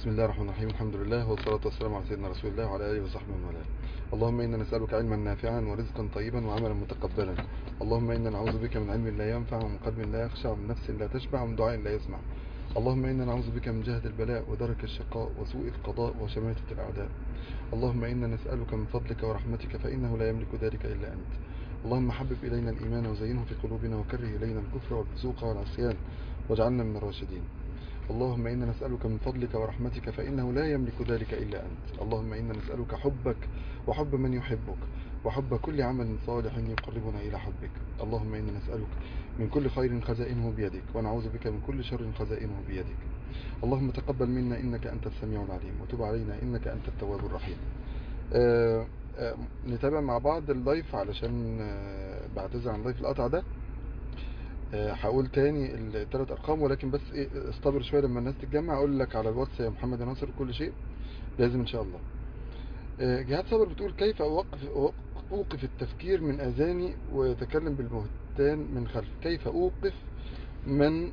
بسم الله الرحمن الرحيم الحمد لله والصلاة والسلام على سيدنا رسول الله وعلى آله وصحبه ومن والاه اللهم إنا نسألك علما نافعا ورزقا طيبا وعملا متقبلا اللهم إنا نعوذ بك من علم لا ينفع ومن قلب لا يخشع ومن نفس لا تشبع ومن دعاء لا يسمع اللهم إنا نعوذ بك من جهد البلاء ودرك الشقاء وسوء القضاء وشماتة الأعداء اللهم إنا نسألك من فضلك ورحمتك فإنه لا يملك ذلك إلا أنت اللهم حبب إلينا الإيمان وزينه في قلوبنا وكره إلينا الكفر والفسوق والعصيان واجعلنا من الراشدين اللهم إنا نسألك من فضلك ورحمتك فإنه لا يملك ذلك إلا أنت اللهم إنا نسألك حبك وحب من يحبك وحب كل عمل صالح يقربنا إلى حبك اللهم إنا نسألك من كل خير خزائنه بيدك ونعوذ بك من كل شر خزائنه بيدك اللهم تقبل منا إنك أنت السميع العليم وتب علينا إنك أنت التواب الرحيم آه آه نتابع مع بعض اللايف علشان آه بعتذر عن اللايف القطع ده هقول تاني الثلاث ارقام ولكن بس ايه استبر شويه لما الناس تتجمع اقول لك على الواتس يا محمد يا ناصر كل شيء لازم ان شاء الله جهاد صبر بتقول كيف اوقف اوقف التفكير من اذاني ويتكلم بالبهتان من خلف كيف اوقف من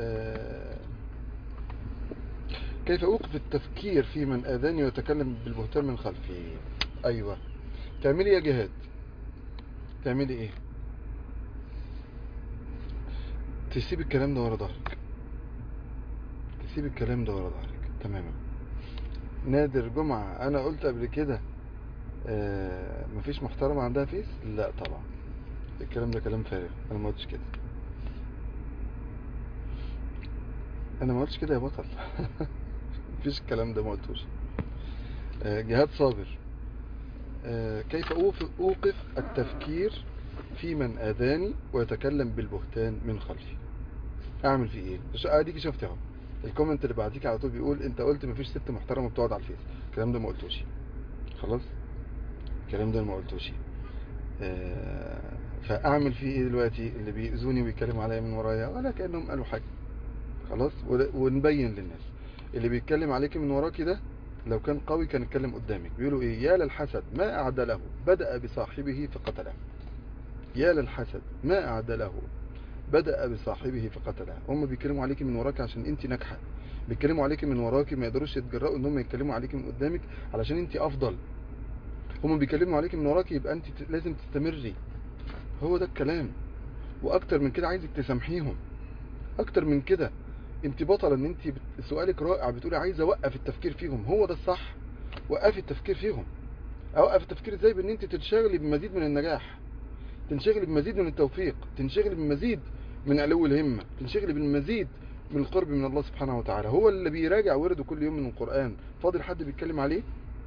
كيف اوقف التفكير في من اذاني ويتكلم بالبهتان من خلفي ايوه تعملي يا جهاد تعملي ايه تسيب الكلام ده ورا ظهرك تسيب الكلام ده ورا ظهرك تماما نادر جمعة انا قلت قبل كده آه مفيش محترمة عندها فيس لا طبعا الكلام ده كلام فارغ انا ما قلتش كده انا ما قلتش كده يا بطل مفيش الكلام ده ما قلتوش آه جهاد صابر آه كيف اوقف التفكير في من اذاني ويتكلم بالبهتان من خلفي اعمل فيه ايه اديكي شفت اهو الكومنت اللي بعديك على طول بيقول انت قلت مفيش ست محترمه بتقعد على الفيس الكلام ده ما قلتوش خلاص الكلام ده ما قلتوش آه فاعمل فيه ايه دلوقتي اللي بيأذوني ويتكلموا عليا من ورايا ولا كانهم قالوا حاجه خلاص ونبين للناس اللي بيتكلم عليك من وراكي ده لو كان قوي كان يتكلم قدامك بيقولوا ايه يا للحسد ما اعدله بدأ بصاحبه فقتله يا للحسد ما أعد له بدأ بصاحبه فقتله هم بيتكلموا عليك من وراك عشان انت ناجحه بيتكلموا عليك من وراك ما يقدروش يتجرأوا ان هم يتكلموا عليك من قدامك علشان انت افضل هم بيتكلموا عليك من وراك يبقى انت لازم تستمري هو ده الكلام واكتر من كده عايزك تسامحيهم اكتر من كده انت بطلة ان انت سؤالك رائع بتقولي عايز اوقف التفكير فيهم هو ده الصح وقفي التفكير فيهم اوقف التفكير ازاي بان انت تتشغلي بمزيد من النجاح تنشغل بمزيد من التوفيق تنشغل بمزيد من علو الهمة تنشغل بالمزيد من القرب من الله سبحانه وتعالى هو اللي بيراجع ورده كل يوم من القرآن فاضل حد بيتكلم عليه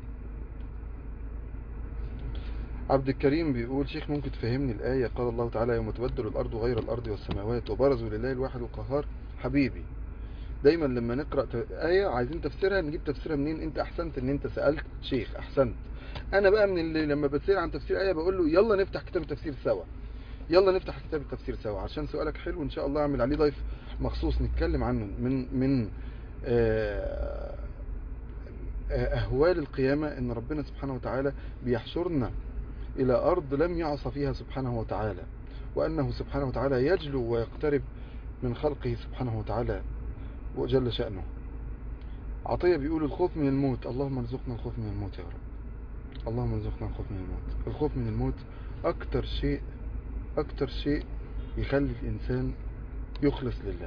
عبد الكريم بيقول شيخ ممكن تفهمني الآية قال الله تعالى يوم تبدل الأرض غير الأرض والسماوات وبرزوا لله الواحد القهار حبيبي دايما لما نقرأ آية عايزين تفسيرها نجيب تفسيرها منين انت احسنت ان انت سألت شيخ احسنت انا بقى من اللي لما بتسأل عن تفسير آية بقول له يلا نفتح كتاب التفسير سوا يلا نفتح كتاب التفسير سوا عشان سؤالك حلو ان شاء الله اعمل عليه ضيف مخصوص نتكلم عنه من من اهوال القيامة ان ربنا سبحانه وتعالى بيحشرنا الى ارض لم يعصى فيها سبحانه وتعالى وانه سبحانه وتعالى يجلو ويقترب من خلقه سبحانه وتعالى وجل شأنه عطية بيقول الخوف من الموت اللهم ارزقنا الخوف من الموت يا رب اللهم ارزقنا الخوف من الموت الخوف من الموت اكتر شيء اكتر شيء يخلي الانسان يخلص لله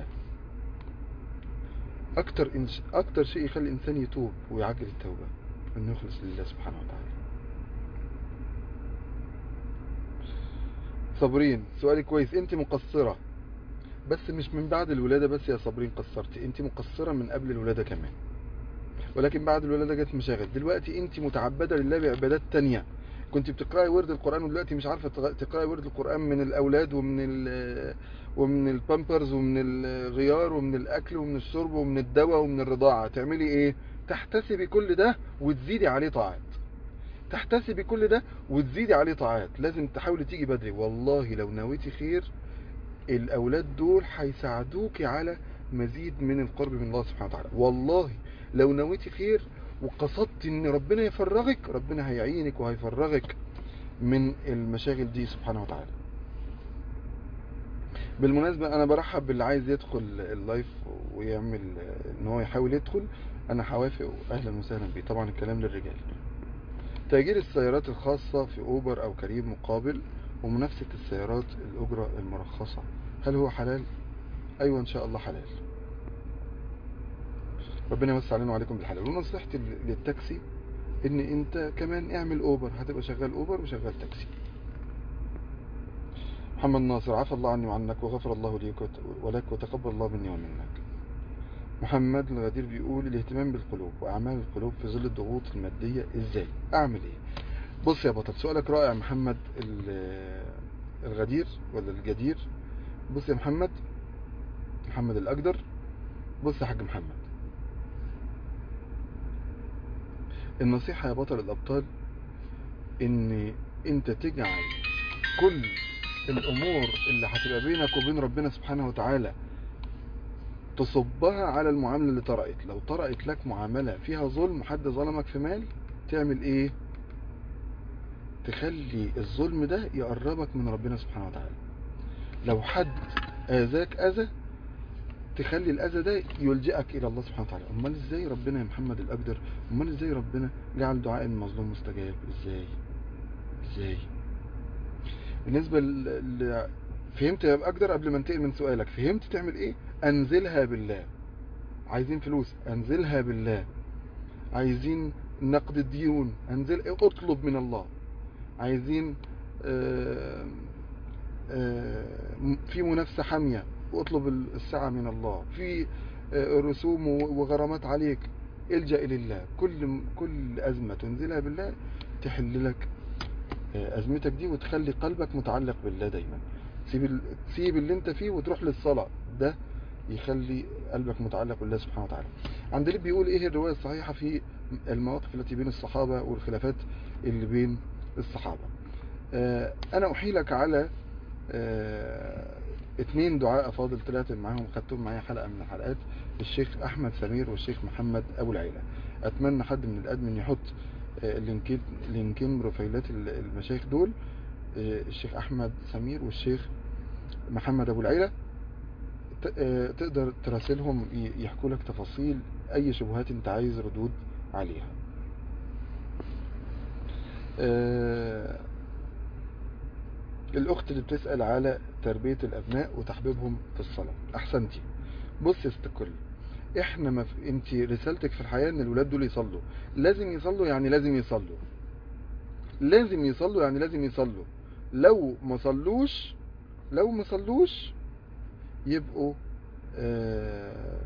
اكتر إنش... اكتر شيء يخلي الانسان يتوب ويعجل التوبة انه يخلص لله سبحانه وتعالى صابرين سؤالي كويس انت مقصرة بس مش من بعد الولادة بس يا صابرين قصرتي انت مقصرة من قبل الولادة كمان ولكن بعد الولادة جت مشاغل دلوقتي انت متعبدة لله بعبادات تانية كنت بتقرأي ورد القرآن ودلوقتي مش عارفة تقرأي ورد القرآن من الأولاد ومن ال ومن البامبرز ومن الغيار ومن الأكل ومن الشرب ومن الدواء ومن الرضاعة تعملي ايه تحتسبي كل ده وتزيدي عليه طاعات تحتسبي كل ده وتزيدي عليه طاعات لازم تحاولي تيجي بدري والله لو نويتي خير الأولاد دول هيساعدوك على مزيد من القرب من الله سبحانه وتعالى والله لو نويتي خير وقصدت ان ربنا يفرغك ربنا هيعينك وهيفرغك من المشاغل دي سبحانه وتعالى بالمناسبة انا برحب باللي عايز يدخل اللايف ويعمل ان هو يحاول يدخل انا هوافق اهلا وسهلا بيه طبعا الكلام للرجال تأجير السيارات الخاصة في اوبر او كريم مقابل ومنافسة السيارات الاجرة المرخصة هل هو حلال ايوه ان شاء الله حلال ربنا يوسع علينا وعليكم بالحلال ونصيحتي للتاكسي ان انت كمان اعمل اوبر هتبقى شغال اوبر وشغال تاكسي محمد ناصر عفى الله عني وعنك وغفر الله لي ولك وتقبل الله مني ومنك محمد الغدير بيقول الاهتمام بالقلوب واعمال القلوب في ظل الضغوط المادية ازاي اعمل ايه بص يا بطل سؤالك رائع محمد الغدير ولا الجدير بص يا محمد محمد الاقدر بص يا حاج محمد النصيحة يا بطل الأبطال إن أنت تجعل كل الأمور اللي هتبقى بينك وبين ربنا سبحانه وتعالى تصبها على المعاملة اللي طرأت لو طرأت لك معاملة فيها ظلم حد ظلمك في مال تعمل إيه تخلي الظلم ده يقربك من ربنا سبحانه وتعالى لو حد آذاك أذى تخلي الأذى ده يلجئك إلى الله سبحانه وتعالى أمال إزاي ربنا يا محمد الأقدر أمال إزاي ربنا جعل دعاء المظلوم مستجاب إزاي إزاي بالنسبة ل... فهمت يا أقدر قبل ما انتقل من سؤالك فهمت تعمل إيه أنزلها بالله عايزين فلوس أنزلها بالله عايزين نقد الديون أنزل اطلب من الله عايزين آآ آآ في منافسة حامية واطلب السعة من الله في رسوم وغرامات عليك الجأ إلى الله كل كل أزمة تنزلها بالله تحل لك أزمتك دي وتخلي قلبك متعلق بالله دايما سيب سيب اللي انت فيه وتروح للصلاة ده يخلي قلبك متعلق بالله سبحانه وتعالى عندليب بيقول ايه الرواية الصحيحة في المواقف التي بين الصحابة والخلافات اللي بين الصحابة انا احيلك على اثنين دعاء فاضل طلعت معاهم خدتهم معايا حلقة من الحلقات الشيخ احمد سمير والشيخ محمد ابو العيلة اتمنى حد من الادمن يحط لينكين لينكين بروفايلات المشايخ دول الشيخ احمد سمير والشيخ محمد ابو العيلة تقدر تراسلهم يحكوا لك تفاصيل اي شبهات انت عايز ردود عليها الاخت اللي بتسأل على تربية الابناء وتحبيبهم في الصلاة احسنتي بص يا ست الكل احنا ما في... انت رسالتك في الحياة ان الولاد دول يصلوا لازم يصلوا يعني لازم يصلوا لازم يصلوا يعني لازم يصلوا لو ما صلوش لو ما صلوش يبقوا آه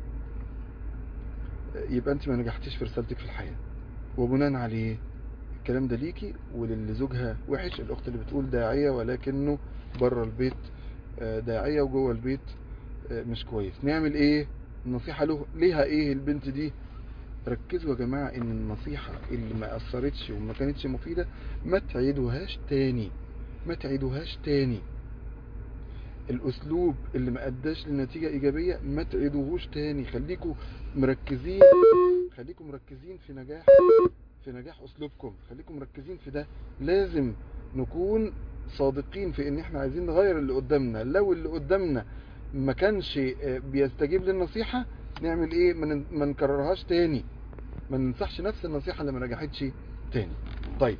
يبقى انت ما نجحتيش في رسالتك في الحياة وبناء عليه الكلام ده ليكي وللي زوجها وحش الاخت اللي بتقول داعية ولكنه بره البيت داعية وجوه البيت مش كويس نعمل ايه النصيحة له ليها ايه البنت دي ركزوا يا جماعة ان النصيحة اللي ما اثرتش وما كانتش مفيدة ما تعيدوهاش تاني ما تعيدوهاش تاني الاسلوب اللي ما اداش لنتيجة ايجابية ما تعيدوهوش تاني خليكم مركزين خليكم مركزين في نجاح في نجاح اسلوبكم خليكم مركزين في ده لازم نكون صادقين في ان احنا عايزين نغير اللي قدامنا لو اللي قدامنا ما كانش بيستجيب للنصيحة نعمل ايه ما نكررهاش تاني ما ننصحش نفس النصيحة اللي ما نجحتش تاني طيب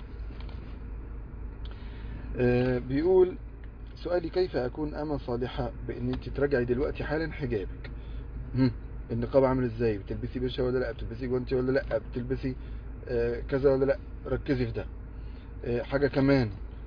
آه بيقول سؤالي كيف اكون اما صالحة بان انت تراجعي دلوقتي حالا حجابك النقاب عامل ازاي بتلبسي بشة ولا لا بتلبسي جوانتي ولا لا بتلبسي آه كذا ولا لا ركزي في ده آه حاجة كمان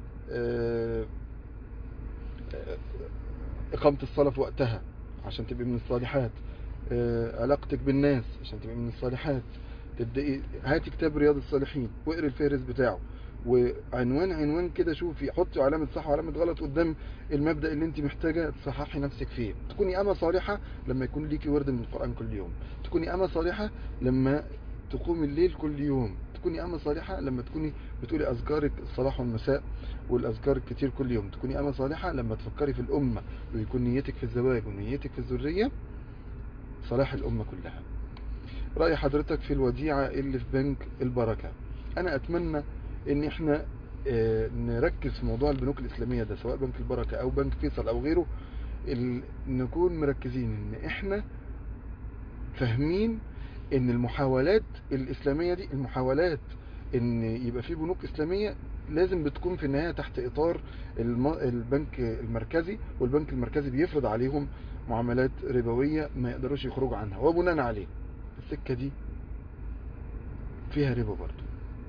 إقامة الصلاة في وقتها عشان تبقي من الصالحات علاقتك بالناس عشان تبقي من الصالحات تبدأي هاتي كتاب رياض الصالحين واقري الفهرس بتاعه وعنوان عنوان كده شوفي حطي علامة صح وعلامة غلط قدام المبدأ اللي انت محتاجة تصححي نفسك فيه تكوني أما صالحة لما يكون ليكي ورد من القرآن كل يوم تكوني أما صالحة لما تقومي الليل كل يوم تكوني أما صالحة لما تكوني بتقولي أذكارك الصباح والمساء والأذكار الكتير كل يوم تكوني أما صالحة لما تفكري في الأمة ويكون نيتك في الزواج ونيتك في الذرية صلاح الأمة كلها رأي حضرتك في الوديعة اللي في بنك البركة أنا أتمنى ان احنا نركز في موضوع البنوك الإسلامية ده سواء بنك البركة أو بنك فيصل أو غيره نكون مركزين ان احنا فاهمين ان المحاولات الاسلامية دي المحاولات ان يبقى في بنوك اسلامية لازم بتكون في النهاية تحت اطار الم- البنك المركزي والبنك المركزي بيفرض عليهم معاملات ربوية ما يقدروش يخرجوا عنها وبناء عليه السكة دي فيها ربا برضو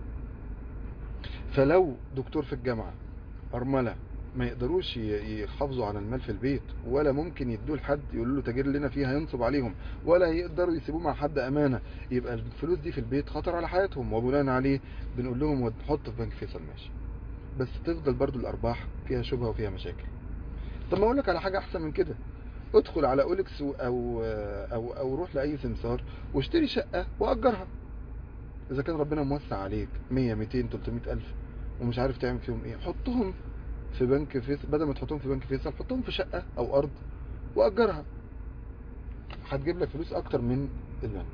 فلو دكتور في الجامعة أرملة ما يقدروش ي- يحافظوا على المال في البيت ولا ممكن يدوه لحد يقولوا له تاجر لنا فيها ينصب عليهم ولا يقدروا يسيبوه مع حد أمانة يبقى الفلوس دي في البيت خطر على حياتهم وبناء عليه بنقول لهم ود- حط في بنك فيصل ماشي بس تفضل برضو الأرباح فيها شبهة وفيها مشاكل طب ما أقول لك على حاجة أحسن من كده ادخل على أوليكس و- أو أو أو روح لأي سمسار واشتري شقة وأجرها إذا كان ربنا موسع عليك 100 200 300 ألف ومش عارف تعمل فيهم إيه حطهم في بنك فيصل بدل ما تحطهم في بنك فيصل حطهم في شقة أو أرض وأجرها هتجيب لك فلوس أكتر من البنك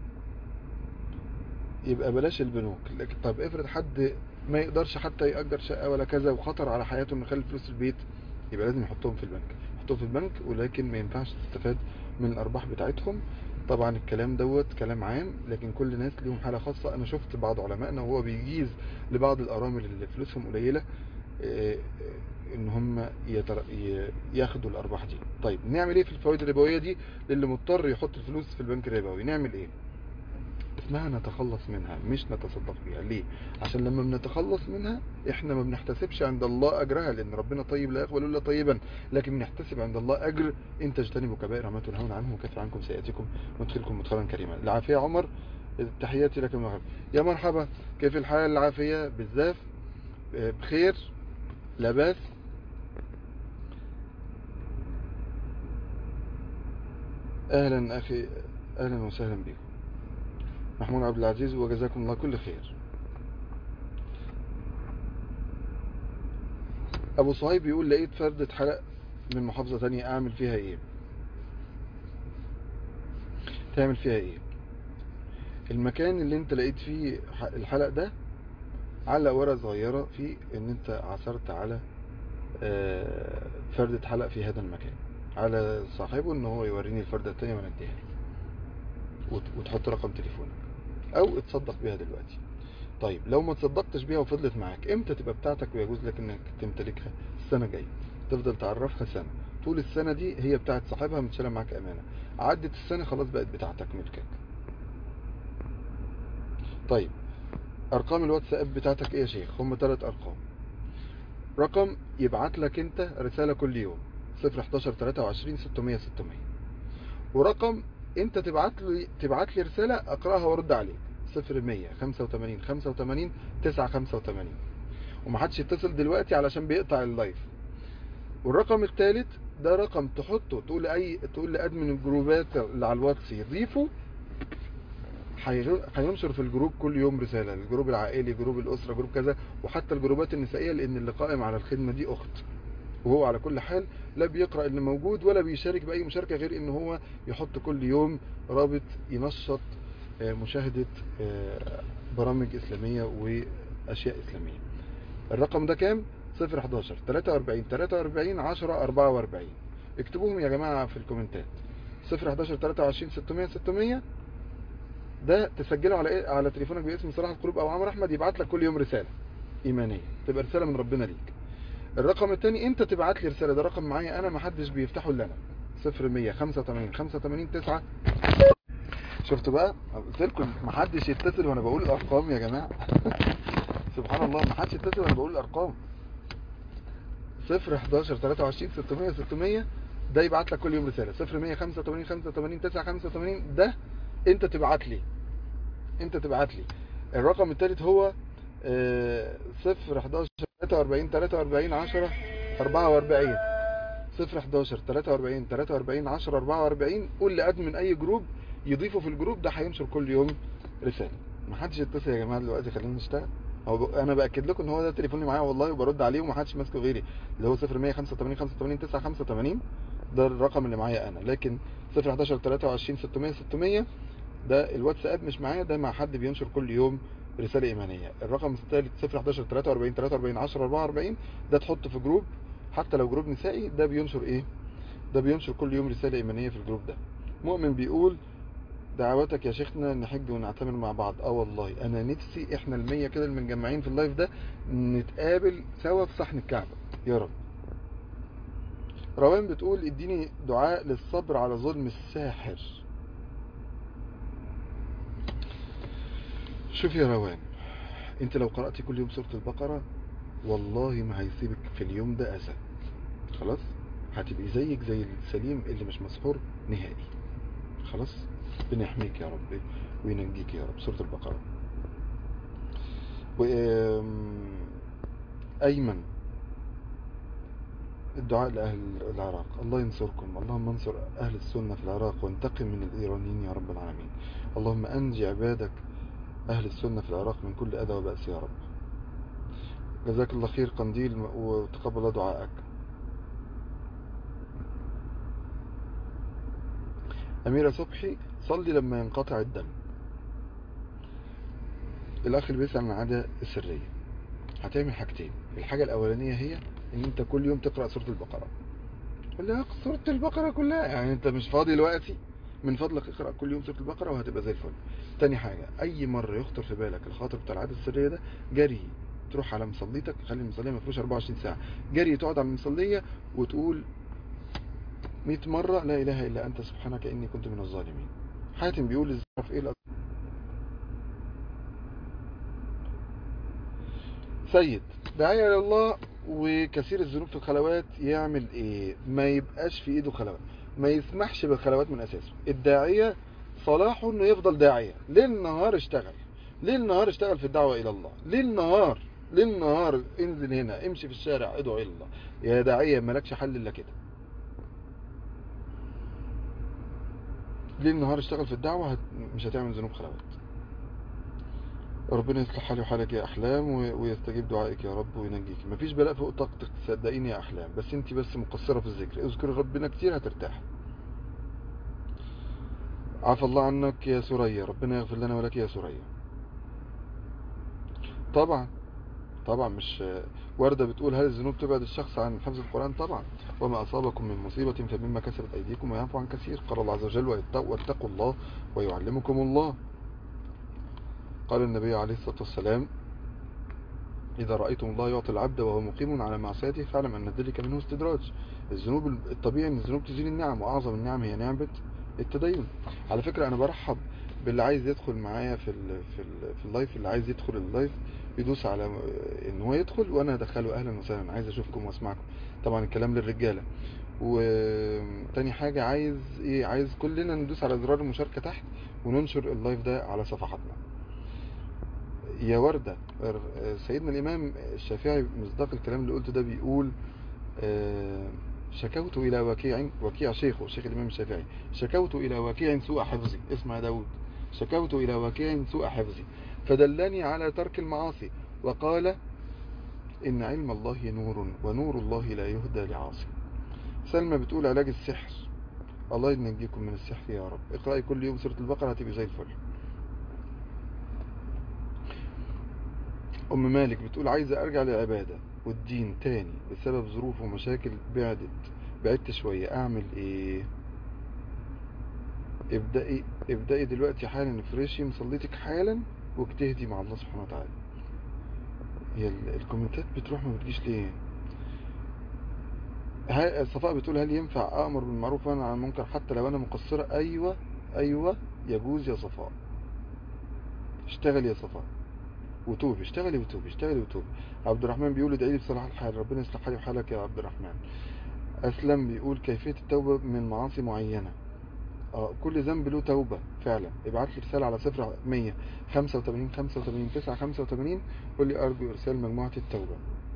يبقى بلاش البنوك لكن طب افرض حد ما يقدرش حتى يأجر شقة ولا كذا وخطر على حياته انه يخلي فلوس البيت يبقى لازم يحطهم في البنك يحطهم في البنك ولكن ما ينفعش تستفاد من الأرباح بتاعتهم طبعا الكلام دوت كلام عام لكن كل ناس ليهم حالة خاصة انا شفت بعض علمائنا وهو بيجيز لبعض الارامل اللي فلوسهم قليلة آه، آه، ان هم يتر... ي- ياخدوا الارباح دي طيب نعمل ايه في الفوائد الربوية دي للي مضطر يحط الفلوس في البنك الربوي نعمل ايه اسمها نتخلص منها مش نتصدق بيها ليه عشان لما بنتخلص منها احنا ما بنحتسبش عند الله اجرها لان ربنا طيب لا يقبل الا طيبا لكن بنحتسب عند الله اجر ان تجتنبوا كبائر ما تنهون عنه وكفر عنكم سيئاتكم وندخلكم مدخلا كريما العافيه عمر تحياتي لك يا مرحبا يا مرحبا كيف الحال العافيه بالزاف آه، بخير لا باس اهلا اخي اهلا وسهلا بكم محمود عبد العزيز وجزاكم الله كل خير ابو صهيب بيقول لقيت فردة حلق من محافظة تانية اعمل فيها ايه تعمل فيها ايه المكان اللي انت لقيت فيه ح- الحلق ده علق ورقة صغيرة في ان انت عثرت على آه، فردة حلق في هذا المكان على صاحبه ان هو يوريني الفردة التانية وانا اديها له وت- وتحط رقم تليفونك او اتصدق بيها دلوقتي طيب لو ما تصدقتش بيها وفضلت معاك امتى تبقى بتاعتك ويجوز لك انك تمتلكها السنة الجاية تفضل تعرفها سنة طول السنة دي هي بتاعت صاحبها متشالة معاك امانة عدت السنة خلاص بقت بتاعتك ملكك طيب ارقام الواتساب بتاعتك ايه يا شيخ هم ثلاث ارقام رقم يبعت لك انت رسالة كل يوم 011 23 600 600 ورقم انت تبعت لي تبعت لي رسالة اقراها وارد عليك 0100 85 85 985 ومحدش يتصل دلوقتي علشان بيقطع اللايف والرقم الثالث ده رقم تحطه تقول اي تقول لادمن الجروبات اللي على الواتس يضيفه هيغ- هينشر في الجروب كل يوم رسالة الجروب العائلي جروب الأسرة جروب كذا وحتى الجروبات النسائية لأن اللي قائم على الخدمة دي أخت وهو على كل حال لا بيقرأ اللي موجود ولا بيشارك بأي مشاركة غير إن هو يحط كل يوم رابط ينشط آه، مشاهدة آه، برامج إسلامية وأشياء إسلامية الرقم ده كام؟ 011 43 43 10 44 اكتبوهم يا جماعة في الكومنتات 011 23 600 600 ده تسجله على ايه على تليفونك باسم صلاح القلوب او عمرو احمد يبعت لك كل يوم رساله ايمانيه تبقى رساله من ربنا ليك الرقم الثاني انت تبعت لي رساله ده رقم معايا انا ما حدش بيفتحه الا انا 0100 85 85 9 شفتوا بقى قلت لكم ما حدش يتصل وانا بقول الارقام يا جماعه سبحان الله ما حدش يتصل وانا بقول الارقام 0 11 23 600 600 ده يبعت لك كل يوم رساله 0100 85 85 9 85 ده انت تبعت لي انت تبعت لي الرقم الثالث هو آه، 0 11 43 43 10 44 0 11 43 43 10 44 قول لادمن اي جروب يضيفه في الجروب ده هينشر كل يوم رساله ما حدش يتصل يا جماعه دلوقتي خلينا نشتغل هو ب... انا باكد لكم ان هو ده تليفوني معايا والله وبرد عليه وما حدش ماسكه غيري اللي هو 0100 85 85 9 85 ده الرقم اللي معايا انا لكن 0 11 23 600 600 ده الواتساب مش معايا ده مع حد بينشر كل يوم رسالة إيمانية الرقم الثالث 0 11 43 43 10 44 ده تحطه في جروب حتى لو جروب نسائي ده بينشر ايه ده بينشر كل يوم رسالة إيمانية في الجروب ده مؤمن بيقول دعواتك يا شيخنا نحج ونعتمر مع بعض اه والله انا نفسي احنا المية كده اللي متجمعين في اللايف ده نتقابل سوا في صحن الكعبة يا رب روان بتقول اديني دعاء للصبر على ظلم الساحر شوف يا روان انت لو قرأت كل يوم سورة البقرة والله ما هيسيبك في اليوم ده أذى خلاص هتبقي زيك زي السليم اللي مش مسحور نهائي خلاص بنحميك يا رب وينجيك يا رب سورة البقرة و أيمن الدعاء لأهل العراق الله ينصركم اللهم انصر أهل السنة في العراق وانتقم من الإيرانيين يا رب العالمين اللهم أنجي عبادك أهل السنة في العراق من كل أذى وبأس يا رب جزاك الله خير قنديل وتقبل الله دعائك أميرة صبحي صلي لما ينقطع الدم الأخ اللي بيسأل عن العادة السرية هتعمل حاجتين الحاجة الأولانية هي إن أنت كل يوم تقرأ سورة البقرة ولا سورة البقرة كلها يعني أنت مش فاضي دلوقتي من فضلك اقرأ كل يوم سورة البقرة وهتبقى زي الفل تاني حاجة أي مرة يخطر في بالك الخاطر بتاع العادة السرية ده جري تروح على مصليتك خلي المصلية ما فيهوش 24 ساعة جري تقعد على المصلية وتقول 100 مرة لا إله إلا أنت سبحانك إني كنت من الظالمين حاتم بيقول ازاي في إيه سيد داعية لله وكثير الذنوب في الخلوات يعمل ايه ما يبقاش في ايده خلوات ما يسمحش بالخلوات من اساسه الداعية صلاحه انه يفضل داعية ليل نهار اشتغل ليل نهار اشتغل في الدعوة الى الله ليل نهار ليل نهار انزل هنا امشي في الشارع ادعو الى الله يا داعية مالكش حل الا كده ليل نهار اشتغل في الدعوة هت... مش هتعمل ذنوب خلوات ربنا يصلح حالي وحالك يا احلام ويستجيب دعائك يا رب وينجيك مفيش بلاء فوق طاقتك صدقيني يا احلام بس انت بس مقصرة في الذكر اذكر ربنا كتير هترتاح عفى الله عنك يا سوريا ربنا يغفر لنا ولك يا سوريا طبعا طبعا مش وردة بتقول هل الذنوب تبعد الشخص عن حفظ القرآن طبعا وما أصابكم من مصيبة فمما كسبت أيديكم ويعفو عن كثير قال الله عز وجل واتقوا الله ويعلمكم الله قال النبي عليه الصلاة والسلام إذا رأيتم الله يعطي العبد وهو مقيم على معصيته فاعلم أن ذلك منه استدراج الذنوب الطبيعي أن الذنوب تزيل النعم وأعظم النعم هي نعمة التدين على فكرة أنا برحب باللي عايز يدخل معايا في ال في ال في اللايف اللي عايز يدخل اللايف يدوس على ان هو يدخل وانا ادخله اهلا وسهلا عايز اشوفكم واسمعكم طبعا الكلام للرجاله وتاني حاجة عايز ايه عايز كلنا ندوس على زرار المشاركة تحت وننشر اللايف ده على صفحاتنا يا وردة سيدنا الامام الشافعي مصداق الكلام اللي قلته ده بيقول شكوت الى وكيع وكيع شيخه شيخ الامام الشافعي شكوت الى وكيع سوء حفظي اسمع يا داود شكوت الى وكيع سوء حفظي فدلني على ترك المعاصي وقال إن علم الله نور ونور الله لا يهدى لعاصي سلمى بتقول علاج السحر الله ينجيكم من السحر يا رب اقرأي كل يوم سورة البقرة هتبقي زي الفل أم مالك بتقول عايزة أرجع للعبادة والدين تاني بسبب ظروف ومشاكل بعدت بعدت شوية أعمل إيه ابدأي ابدأي دلوقتي حالا افرشي مصليتك حالا واجتهدي مع الله سبحانه وتعالى هي الكومنتات بتروح ما بتجيش ليه صفاء بتقول هل ينفع أأمر بالمعروف وأنا عن المنكر حتى لو أنا مقصرة أيوة أيوة يجوز يا صفاء اشتغل يا صفاء وتوبي اشتغلي وتوبي اشتغلي وتوبي عبد الرحمن بيقول ادعي لي بصلاح الحال ربنا يصلح حالي وحالك يا عبد الرحمن أسلم بيقول كيفية التوبة من معاصي معينة اه كل ذنب له توبة فعلا ابعت لي رسالة على صفر 100 85 85 9 85 قول لي أرجو إرسال مجموعة التوبة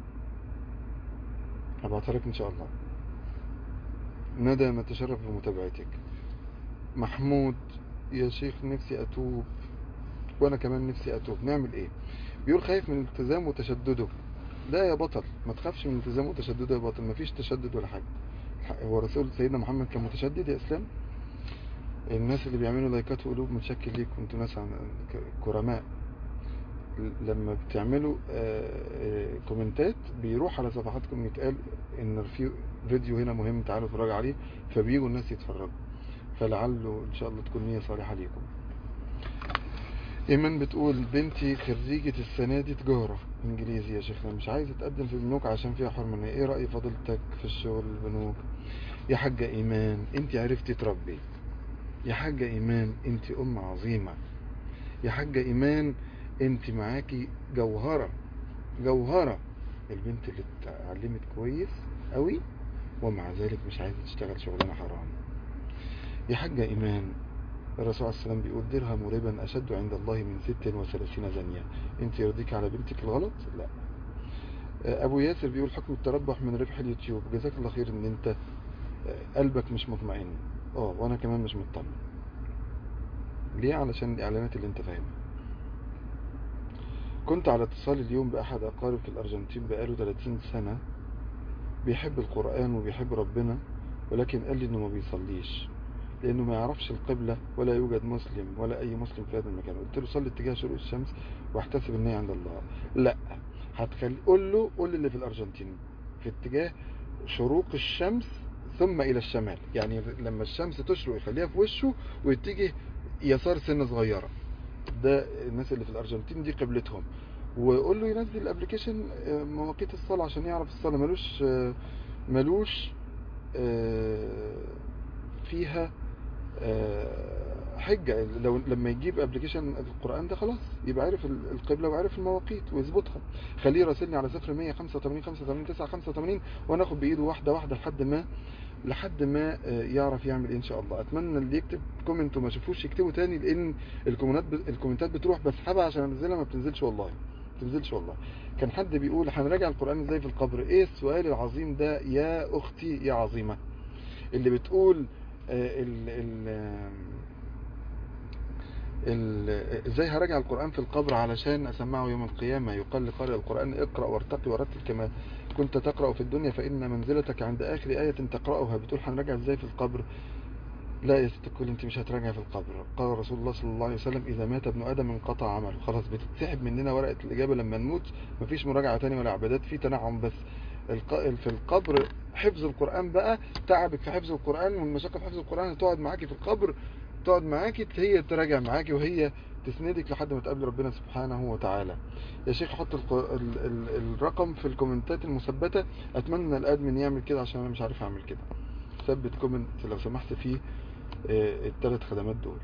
هبعتها لك إن شاء الله ندى نتشرف بمتابعتك محمود يا شيخ نفسي أتوب وأنا كمان نفسي أتوب نعمل إيه بيقول خايف من الالتزام وتشدده لا يا بطل ما تخافش من الالتزام وتشدده يا بطل ما فيش تشدد ولا حاجة هو رسول سيدنا محمد كان متشدد يا إسلام الناس اللي بيعملوا لايكات وقلوب متشكل ليكم انتوا ناس كرماء لما بتعملوا كومنتات بيروح على صفحاتكم يتقال ان في فيديو هنا مهم تعالوا اتفرجوا عليه فبيجوا الناس يتفرجوا فلعله ان شاء الله تكون نية صالحة ليكم ايمان بتقول بنتي خريجة السنة دي تجارة انجليزي يا شيخنا مش عايزة تقدم في البنوك عشان فيها حرمانية ايه رأي فضيلتك في الشغل البنوك يا حاجة ايمان انت عرفتي تربي يا حاجة ايمان انت ام عظيمة يا حاجة ايمان انت معاكي جوهرة جوهرة البنت اللي اتعلمت كويس قوي ومع ذلك مش عايزة تشتغل شغلانة حرام يا حاجة ايمان الرسول عليه السلام بيقول درهم ربا أشد عند الله من ست وثلاثين زنية انت يرضيك على بنتك الغلط لا أبو ياسر بيقول حكم التربح من ربح اليوتيوب جزاك الله خير ان انت قلبك مش مطمئن اه وانا كمان مش مطمئن ليه علشان الاعلانات اللي انت فاهمها كنت على اتصال اليوم بأحد أقارب في الأرجنتين بقاله 30 سنة بيحب القرآن وبيحب ربنا ولكن قال لي انه ما بيصليش لانه ما يعرفش القبلة ولا يوجد مسلم ولا اي مسلم في هذا المكان قلت له صلي اتجاه شروق الشمس واحتسب ان هي عند الله لا هتخلي قول له قول اللي في الارجنتين في اتجاه شروق الشمس ثم الى الشمال يعني لما الشمس تشرق يخليها في وشه ويتجه يسار سنة صغيرة ده الناس اللي في الارجنتين دي قبلتهم وقول له ينزل الابلكيشن مواقيت الصلاة عشان يعرف الصلاة ملوش ملوش فيها حجة لو لما يجيب ابلكيشن القرآن ده خلاص يبقى عارف القبلة وعارف المواقيت ويظبطها خليه يراسلني على 0185 85 9 85 وانا اخد بايده واحدة واحدة لحد ما لحد ما يعرف يعمل ايه ان شاء الله اتمنى اللي يكتب كومنت وما شافوش يكتبوا تاني لان الكومنتات الكومنتات بتروح بسحبها عشان انزلها ما بتنزلش والله ما بتنزلش والله كان حد بيقول هنراجع القرآن ازاي في القبر ايه السؤال العظيم ده يا اختي يا عظيمة اللي بتقول ال ال ازاي هراجع القرآن في القبر علشان اسمعه يوم القيامة يقال لقارئ القرآن اقرأ وارتقي ورتل كما كنت تقرأ في الدنيا فإن منزلتك عند آخر آية تقرأها بتقول هنراجع ازاي في القبر لا يا ست الكل انت مش هتراجع في القبر قال رسول الله صلى الله عليه وسلم اذا مات ابن ادم انقطع عمله خلاص بتتسحب مننا ورقة الاجابة لما نموت مفيش مراجعة تاني ولا عبادات في تنعم بس في القبر حفظ القرآن بقى تعبك في حفظ القرآن والمشقة في حفظ القرآن هتقعد معاكي في القبر تقعد معاكي هي تراجع معاكي وهي تسندك لحد ما تقابل ربنا سبحانه وتعالى يا شيخ حط ال ال ال الرقم في الكومنتات المثبتة اتمنى الادمن يعمل كده عشان انا مش عارف اعمل كده ثبت كومنت لو سمحت فيه الثلاث خدمات دول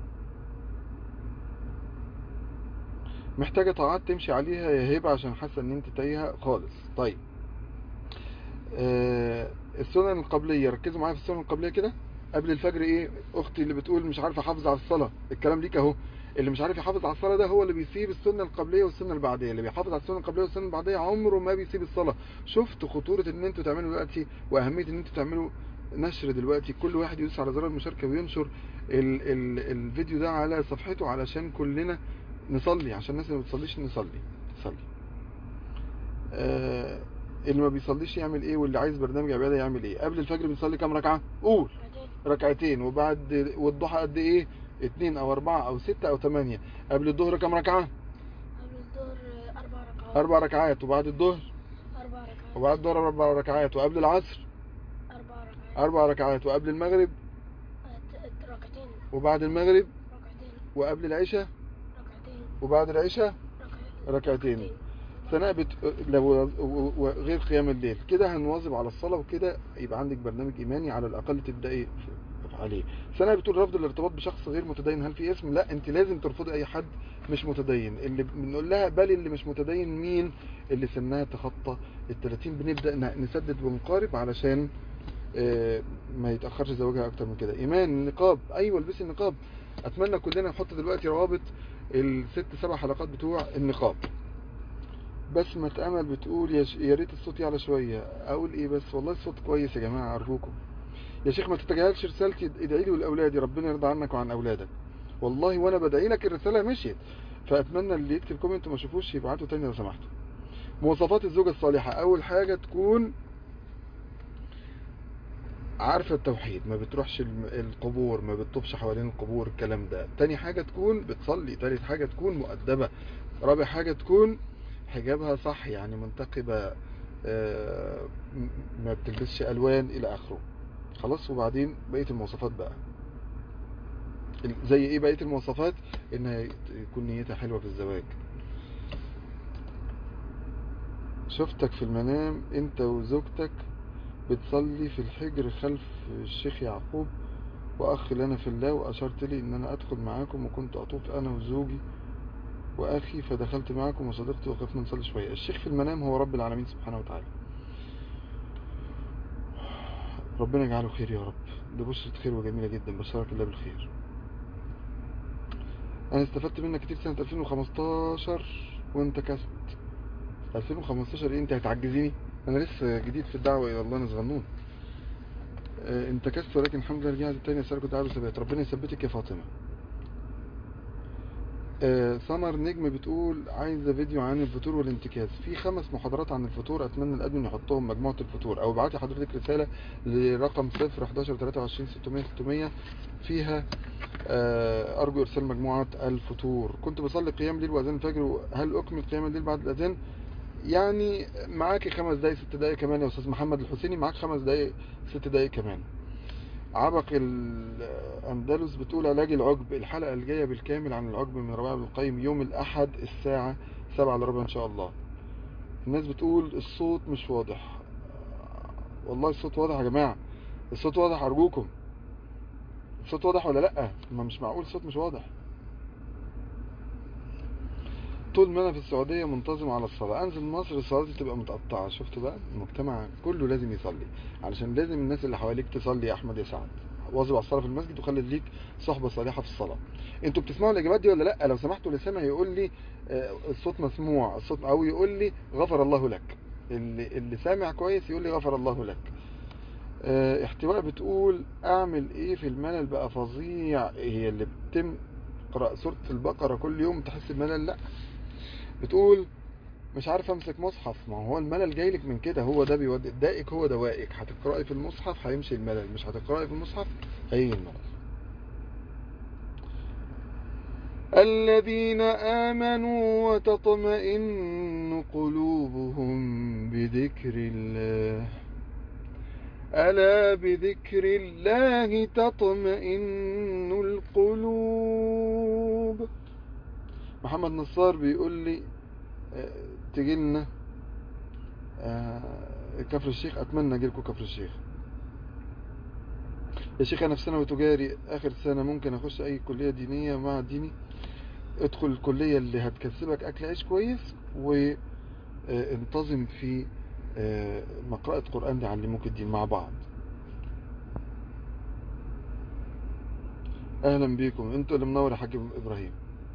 محتاجة طاعات تمشي عليها يا هبة عشان حاسة ان انت تايهة خالص طيب السنن القبلية ركزوا معايا في السنن القبلية كده قبل الفجر ايه اختي اللي بتقول مش عارفه احافظ على الصلاة الكلام ليك اهو اللي مش عارف يحافظ على الصلاة ده هو اللي بيسيب السنة القبلية والسنة البعدية اللي بيحافظ على السنة القبلية والسنة البعدية عمره ما بيسيب الصلاة شفت خطورة ان انتوا تعملوا دلوقتي واهمية ان انتوا تعملوا نشر دلوقتي كل واحد يدوس على زرار المشاركة وينشر ال ال الفيديو ده على صفحته علشان كلنا نصلي عشان الناس اللي ما بتصليش نصلي نصلي آه اللي ما بيصليش يعمل ايه واللي عايز برنامج عبادة يعمل ايه قبل الفجر بنصلي كام ركعة قول ركعتين وبعد والضحى قد ايه اتنين او اربعة او ستة او تمانية قبل الظهر كام ركعة قبل الظهر أربع ركعات اربع ركعات وبعد الظهر أربع ركعات وبعد الظهر اربع ركعات وقبل العصر أربع ركعات اربع ركعات وقبل المغرب ت- ت- ركعتين وبعد المغرب ركعتين وقبل العشاء ركعتين وبعد العشاء ركعتين ركعتين ثناء بت... لو وغير قيام الليل كده هنواظب على الصلاة وكده يبقى عندك برنامج إيماني على الأقل تبدأي عليه ثناء بتقول رفض الارتباط بشخص غير متدين هل في اسم لا انت لازم ترفضي اي حد مش متدين اللي بنقول لها بالي اللي مش متدين مين اللي سنها تخطى ال 30 بنبدأ ن- نسدد بمقارب علشان آه، ما يتأخرش زواجها اكتر من كده ايمان النقاب ايوه البسي النقاب اتمنى كلنا نحط دلوقتي روابط الست سبع حلقات بتوع النقاب بسمة امل بتقول يا, ش... يا ريت الصوت يعلى شوية اقول ايه بس والله الصوت كويس يا جماعة ارجوكم يا شيخ ما تتجاهلش رسالتي ادعي لي ولاولادي ربنا يرضى عنك وعن اولادك والله وانا بدعي لك الرسالة مشيت فاتمنى اللي يكتب كومنت وما شافوش يبعته تاني لو سمحتوا مواصفات الزوجة الصالحة اول حاجة تكون عارفة التوحيد ما بتروحش الم- القبور ما بتطوفش حوالين القبور الكلام ده تاني حاجة تكون بتصلي تالت حاجة تكون مؤدبة رابع حاجة تكون حجابها صح يعني منتقبة آه، م- ما بتلبسش ألوان إلى آخره خلاص وبعدين بقية المواصفات بقى زي ايه بقية المواصفات انها يكون نيتها حلوة في الزواج شفتك في المنام انت وزوجتك بتصلي في الحجر خلف الشيخ يعقوب واخ لنا في الله واشرت لي ان انا ادخل معاكم وكنت اطوف انا وزوجي واخي فدخلت معكم وصديقتي وقفنا نصلي شوية الشيخ في المنام هو رب العالمين سبحانه وتعالى ربنا يجعله خير يا رب ده بشرة خير وجميلة جدا بشرك الله بالخير انا استفدت منك كتير سنة 2015 وانت كست 2015 ايه انت هتعجزيني انا لسه جديد في الدعوة الى الله انا صغنون آه، انت كست ولكن الحمد لله رجعت تاني اسألك دعوة ثبات ربنا يثبتك يا فاطمة آه، سمر نجم بتقول عايزة فيديو عن الفطور والانتكاس في خمس محاضرات عن الفطور اتمنى الادمن يحطهم مجموعة الفطور او ابعتي حضرتك رسالة لرقم 0 11 23 600 600 فيها آه، ارجو ارسال مجموعة الفطور كنت بصلي قيام ليل واذان الفجر هل اكمل قيام الليل بعد الاذان يعني معاكي خمس دقايق ست دقايق كمان يا استاذ محمد الحسيني معاك خمس دقايق ست دقايق كمان عبق الأندلس بتقول علاج العجب الحلقة الجاية بالكامل عن العجب من ربيع بن القيم يوم الأحد الساعة سبعة إلا ربع إن شاء الله الناس بتقول الصوت مش واضح والله الصوت واضح يا جماعة الصوت واضح أرجوكم الصوت واضح ولا لأ ما مش معقول الصوت مش واضح طول ما انا في السعودية منتظم على الصلاة انزل مصر صلاتي تبقى متقطعة شفت بقى المجتمع كله لازم يصلي علشان لازم الناس اللي حواليك تصلي يا احمد يا سعد واظب على الصلاة في المسجد وخلي ليك صحبة صالحة في الصلاة انتوا بتسمعوا الاجابات دي ولا لا لو سمحتوا اللي سامع يقول لي آه، الصوت مسموع الصوت او يقول لي غفر الله لك اللي, اللي سامع كويس يقول لي غفر الله لك آه، احتواء بتقول اعمل ايه في الملل بقى فظيع هي اللي بتم تقرأ سورة البقرة كل يوم تحس بملل لا بتقول مش عارف امسك مصحف ما هو الملل جاي لك من كده هو ده بيودي دائك هو دوائك هتقرأي في المصحف هيمشي الملل مش هتقرأي في المصحف هيجي الملل الذين آمنوا وتطمئن قلوبهم بذكر الله ألا بذكر الله تطمئن القلوب محمد نصار بيقول لي آه، تجي لنا آه، كفر الشيخ اتمنى اجي لكم كفر الشيخ يا شيخ انا في ثانوي تجاري اخر سنه ممكن اخش اي كليه دينيه مع ديني ادخل الكليه اللي هتكسبك اكل عيش كويس وانتظم في آه، مقرأة قرآن يعلموك الدين مع بعض اهلا بيكم انتوا اللي منور يا حاج ابراهيم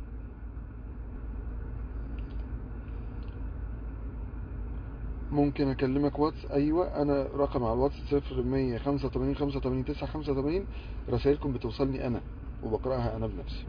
ممكن اكلمك واتس ايوه انا رقم على الواتس صفر مية خمسة وتمانين خمسة وتمانين تسعة خمسة وتمانين رسائلكم بتوصلني انا وبقرأها انا بنفسي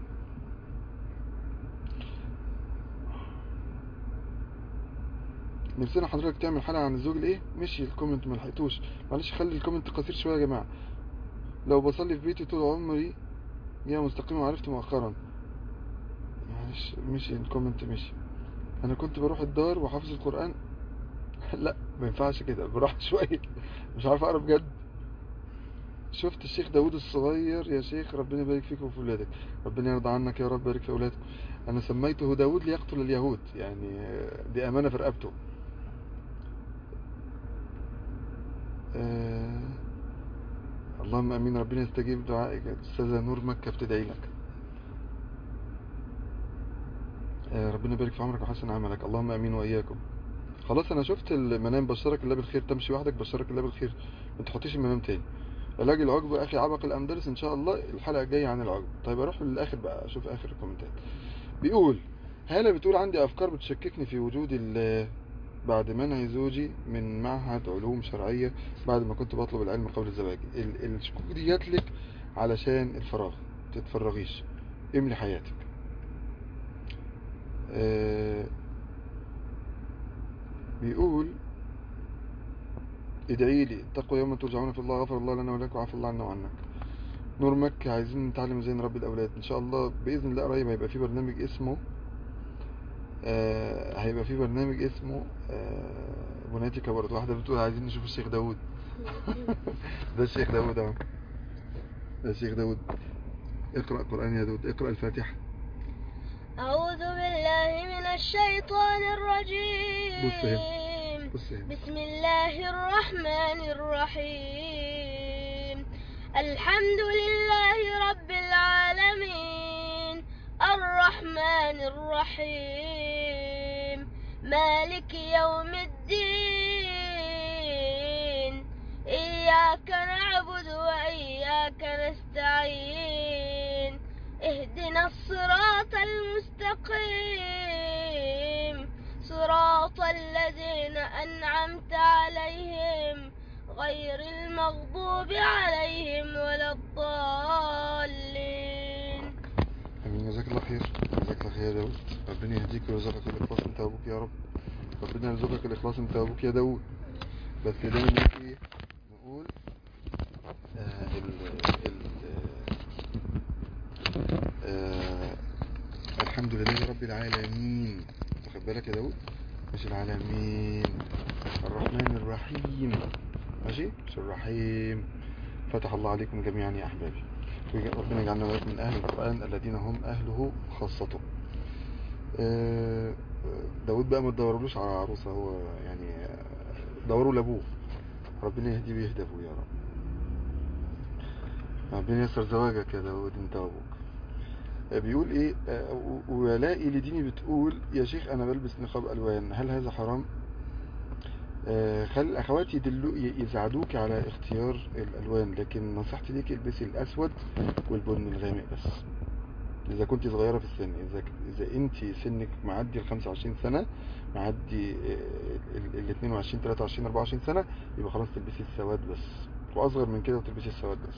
نفسنا حضرتك تعمل حلقة عن الزوج الايه مشي الكومنت ما لحقتوش معلش خلي الكومنت قصير شوية يا جماعة لو بصلي في بيتي طول عمري يا مستقيم وعرفت مؤخرا معلش مشي الكومنت مشي انا كنت بروح الدار وحافظ القرآن لا ما ينفعش كده براحة شوية مش عارف اقرا بجد شفت الشيخ داود الصغير يا شيخ ربنا يبارك فيك وفي ولادك ربنا يرضى عنك يا رب بارك في اولادك انا سميته داود ليقتل اليهود يعني دي امانة في رقبته آه اللهم امين ربنا يستجيب دعائك استاذة نور مكة بتدعي لك آه ربنا يبارك في عمرك وحسن عملك اللهم امين واياكم خلاص انا شفت المنام بشرك الله بالخير تمشي وحدك بشرك الله بالخير ما تحطيش المنام تاني علاج العجب اخي عبق الاندلس ان شاء الله الحلقه الجايه عن العجب طيب اروح للاخر بقى اشوف اخر الكومنتات بيقول هالة بتقول عندي افكار بتشككني في وجود الله بعد منع زوجي من معهد علوم شرعية بعد ما كنت بطلب العلم قبل الزواج ال- الشكوك دي جاتلك علشان الفراغ تتفرغيش املي حياتك آه بيقول ادعي لي اتقوا يوم ترجعون في الله غفر الله لنا ولك وعفى الله عنا وعنك نور مكة عايزين نتعلم ازاي نربي الاولاد ان شاء الله باذن الله قريب هيبقى في برنامج اسمه آه هيبقى في برنامج اسمه آه بناتي كبرت واحدة بتقول عايزين نشوف الشيخ داود ده الشيخ داود اهو ده الشيخ داود اقرأ قرآن يا داود اقرأ الفاتحة أعوذ بالله من الشيطان الرجيم بص هنا. بص هنا. بسم الله الرحمن الرحيم الحمد لله رب العالمين الرحمن الرحيم مالك يوم الدين إياك نعبد وإياك نستعين اهدنا الصراط المستقيم صراط الذين أنعمت عليهم غير المغضوب عليهم ولا الضالين امين جزاك الله خير جزاك الله خير يا داود ربنا يهديك ويرزقك الاخلاص انت وابوك يا رب ربنا يرزقك الاخلاص انت وابوك يا داود بس دايما نقول ايه نقول آه ال ال آه الحمد لله رب العالمين واخد بالك يا داود مش العالمين الرحمن الرحيم ماشي مش الرحيم فتح الله عليكم جميعا يا احبابي ربنا يجعلنا وإياكم من أهل القرآن الذين هم أهله خاصته آه، داود بقى ما تدورلوش على عروسة هو يعني آه، دوروا لأبوه ربنا يهديه ويهدى أبوه يا رب ربنا يسر زواجك يا داود انت وابوك آه، بيقول ايه آه، و- ولاقي لديني بتقول يا شيخ انا بلبس نقاب الوان هل هذا حرام آه، خلي الاخوات يدلو ي- يساعدوك على اختيار الالوان لكن نصيحتي ليك البسي الاسود والبني الغامق بس اذا كنت صغيره في السن اذا اذا انت سنك معدي ال 25 سنه معدي ال 22 23 24 سنه يبقى خلاص تلبسي السواد بس واصغر من كده وتلبسي السواد بس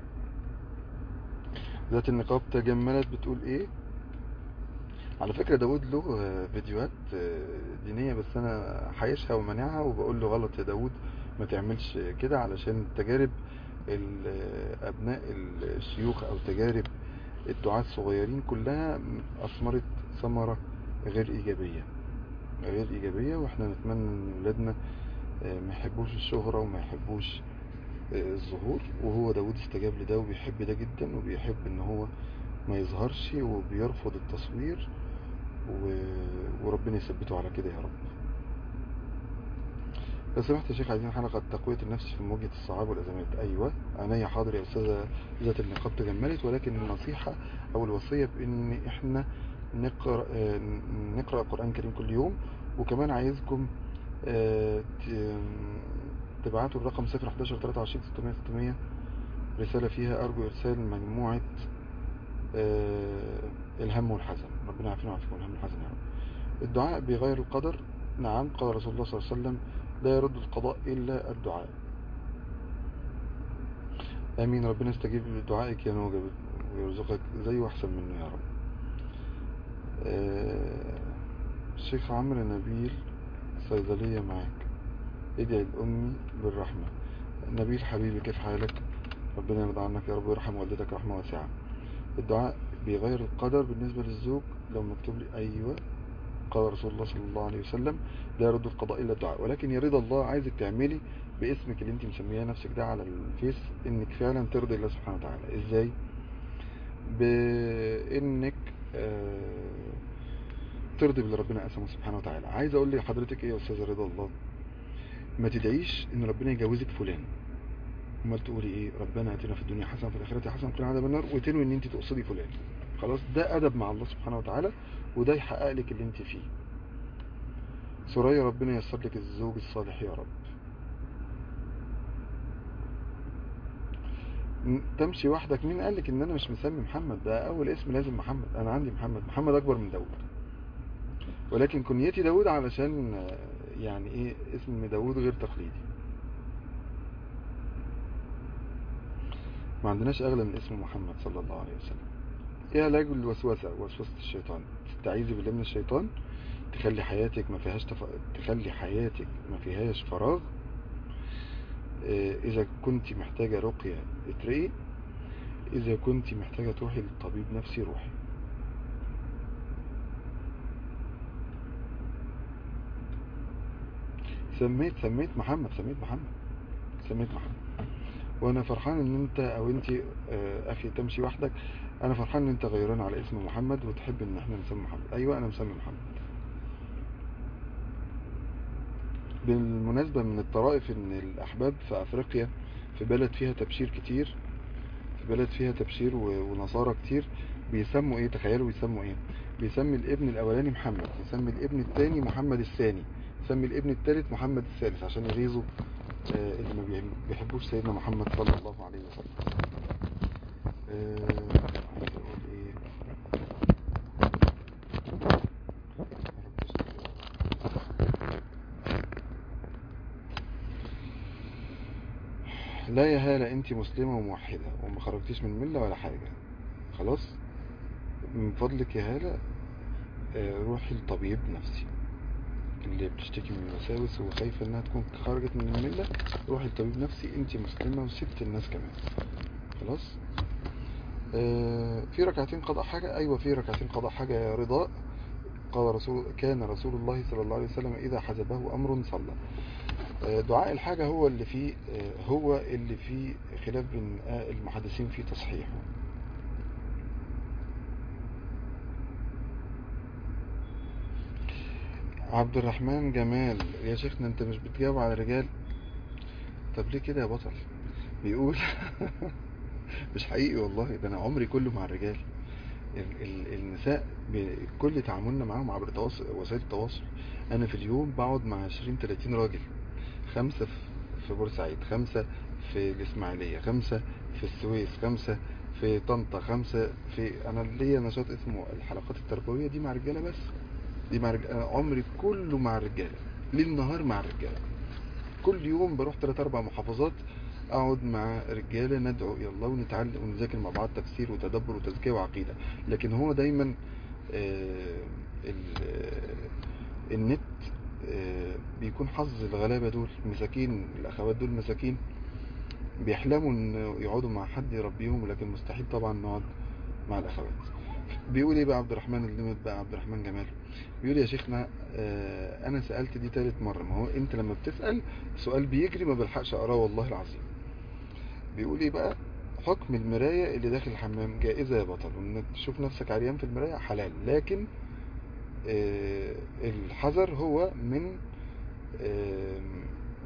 ذات النقاب تجملت بتقول ايه على فكرة داود له آه، فيديوهات آه، دينية بس انا حايشها ومانعها وبقول له غلط يا داود ما تعملش كده علشان تجارب ال- آه، ابناء الشيوخ او تجارب الدعاة الصغيرين كلها اثمرت ثمرة غير ايجابية غير ايجابية واحنا نتمنى ان ولادنا آه، ما يحبوش الشهرة وما يحبوش آه، الظهور وهو داود استجاب لده وبيحب ده جدا وبيحب ان هو ما يظهرش وبيرفض التصوير و... وربنا يثبته على كده يا رب لو سمحت يا شيخ عايزين حلقة تقوية النفس في مواجهة الصعاب والأزمات أيوة عينيا حاضر يا أستاذة ذات النقاب تجملت ولكن النصيحة أو الوصية بإن إحنا نقرأ آه، نقرأ القرآن الكريم كل يوم وكمان عايزكم آه، ت- تبعتوا الرقم 011 23 600 600 رسالة فيها أرجو إرسال مجموعة آه، الهم والحزن ربنا يعافينا ويعافيكم الهم والحزن يا رب الدعاء بغير القدر نعم قال رسول الله صلى الله عليه وسلم لا يرد القضاء إلا الدعاء آمين ربنا يستجيب لدعائك يا نوجة ويرزقك زيه أحسن منه يا رب آه، الشيخ عمرو نبيل صيدلية معاك ادعي لأمي بالرحمة نبيل حبيبي كيف حالك ربنا يرضى عنك يا رب ويرحم والدتك رحمة واسعة الدعاء بغير القدر بالنسبة للزوج لو مكتوب لي أيوة قال رسول الله صلى الله عليه وسلم لا يرد القضاء إلا الدعاء ولكن يرضى الله عايزك تعملي باسمك اللي انت مسمياه نفسك ده على الفيس انك فعلا ترضي الله سبحانه وتعالى ازاي بانك آه، ترضي باللي ربنا قسمه سبحانه وتعالى عايز اقول لحضرتك ايه يا استاذه رضا الله ما تدعيش ان ربنا يجوزك فلان امال تقولي ايه ربنا اتنا في الدنيا حسنه وفي الاخره حسنه وقنا عذاب النار وتنوي ان انت تقصدي فلان خلاص ده ادب مع الله سبحانه وتعالى وده يحقق لك اللي انت فيه سوريا ربنا ييسر لك الزوج الصالح يا رب م- تمشي وحدك مين قال لك ان انا مش مسمي محمد ده اول اسم لازم محمد انا عندي محمد محمد اكبر من داود ولكن كنيتي داود علشان آه، يعني ايه اسم داود غير تقليدي ما عندناش اغلى من اسم محمد صلى الله عليه وسلم ايه علاج الوسوسه وسوسه الشيطان تستعيذي بالله من الشيطان تخلي حياتك ما فيهاش تف... تخلي حياتك ما فيهاش فراغ آه، اذا كنت محتاجه رقيه اترقي اذا كنت محتاجه تروحي للطبيب نفسي روحي سميت سميت محمد سميت محمد سميت محمد وانا فرحان ان انت او انت آه، اخي تمشي وحدك انا فرحان ان انت غيران على اسم محمد وتحب ان احنا نسمي محمد ايوه انا مسمي محمد بالمناسبة من الطرائف ان الاحباب في افريقيا في بلد فيها تبشير كتير في بلد فيها تبشير و- ونصارى كتير بيسموا ايه تخيلوا بيسموا ايه بيسمي الابن الاولاني محمد يسمي الابن الثاني محمد الثاني يسمي الابن الثالث محمد الثالث عشان يغيظوا آه، اللي ما بيحب- بيحبوش سيدنا محمد صلى الله عليه وسلم آه، عايز اقول ايه لا يا هالة انت مسلمة وموحدة وما خرجتيش من ملة ولا حاجة خلاص من فضلك يا هالة آه، روحي لطبيب نفسي اللي بتشتكي من الوساوس وخايفة انها تكون خرجت من الملة روحي لطبيب نفسي انت مسلمة وسبت الناس كمان خلاص آه، في ركعتين قضاء حاجة ايوه في ركعتين قضاء حاجة يا رضاء قال رسول كان رسول الله صلى الله عليه وسلم اذا حزبه امر صلى آه، دعاء الحاجة هو اللي فيه آه، هو اللي فيه خلاف بين آه، المحدثين في تصحيحه عبد الرحمن جمال يا شيخنا انت مش بتجاوب على الرجال طب ليه كده يا بطل بيقول مش حقيقي والله ده انا عمري كله مع الرجال ال ال النساء ب- كل تعاملنا معاهم عبر تواصل وسائل التواصل انا في اليوم بقعد مع 20 30 راجل خمسة في- في بورسعيد خمسة في الاسماعيلية خمسة في السويس خمسة في طنطا خمسة في انا ليا نشاط اسمه الحلقات التربوية دي مع رجالة بس دي مع رجالة. أنا عمري كله مع الرجالة ليل نهار مع الرجالة كل يوم بروح ثلاث اربع محافظات اقعد مع رجاله ندعو الى الله ونتعلم ونذاكر مع بعض تفسير وتدبر وتزكيه وعقيده لكن هو دايما آه، ال- آه، النت آه، بيكون حظ الغلابه دول مساكين الاخوات دول مساكين بيحلموا ان يقعدوا مع حد يربيهم لكن مستحيل طبعا نقعد مع الاخوات بيقول ايه بقى عبد الرحمن الليمت بقى عبد الرحمن جمال بيقول يا شيخنا آه، انا سألت دي تالت مرة ما هو انت لما بتسأل سؤال بيجري ما بلحقش اقراه والله العظيم بيقول ايه بقى حكم المراية اللي داخل الحمام جائزة يا بطل وانك تشوف نفسك عريان في المراية حلال لكن آه، الحذر هو من آم،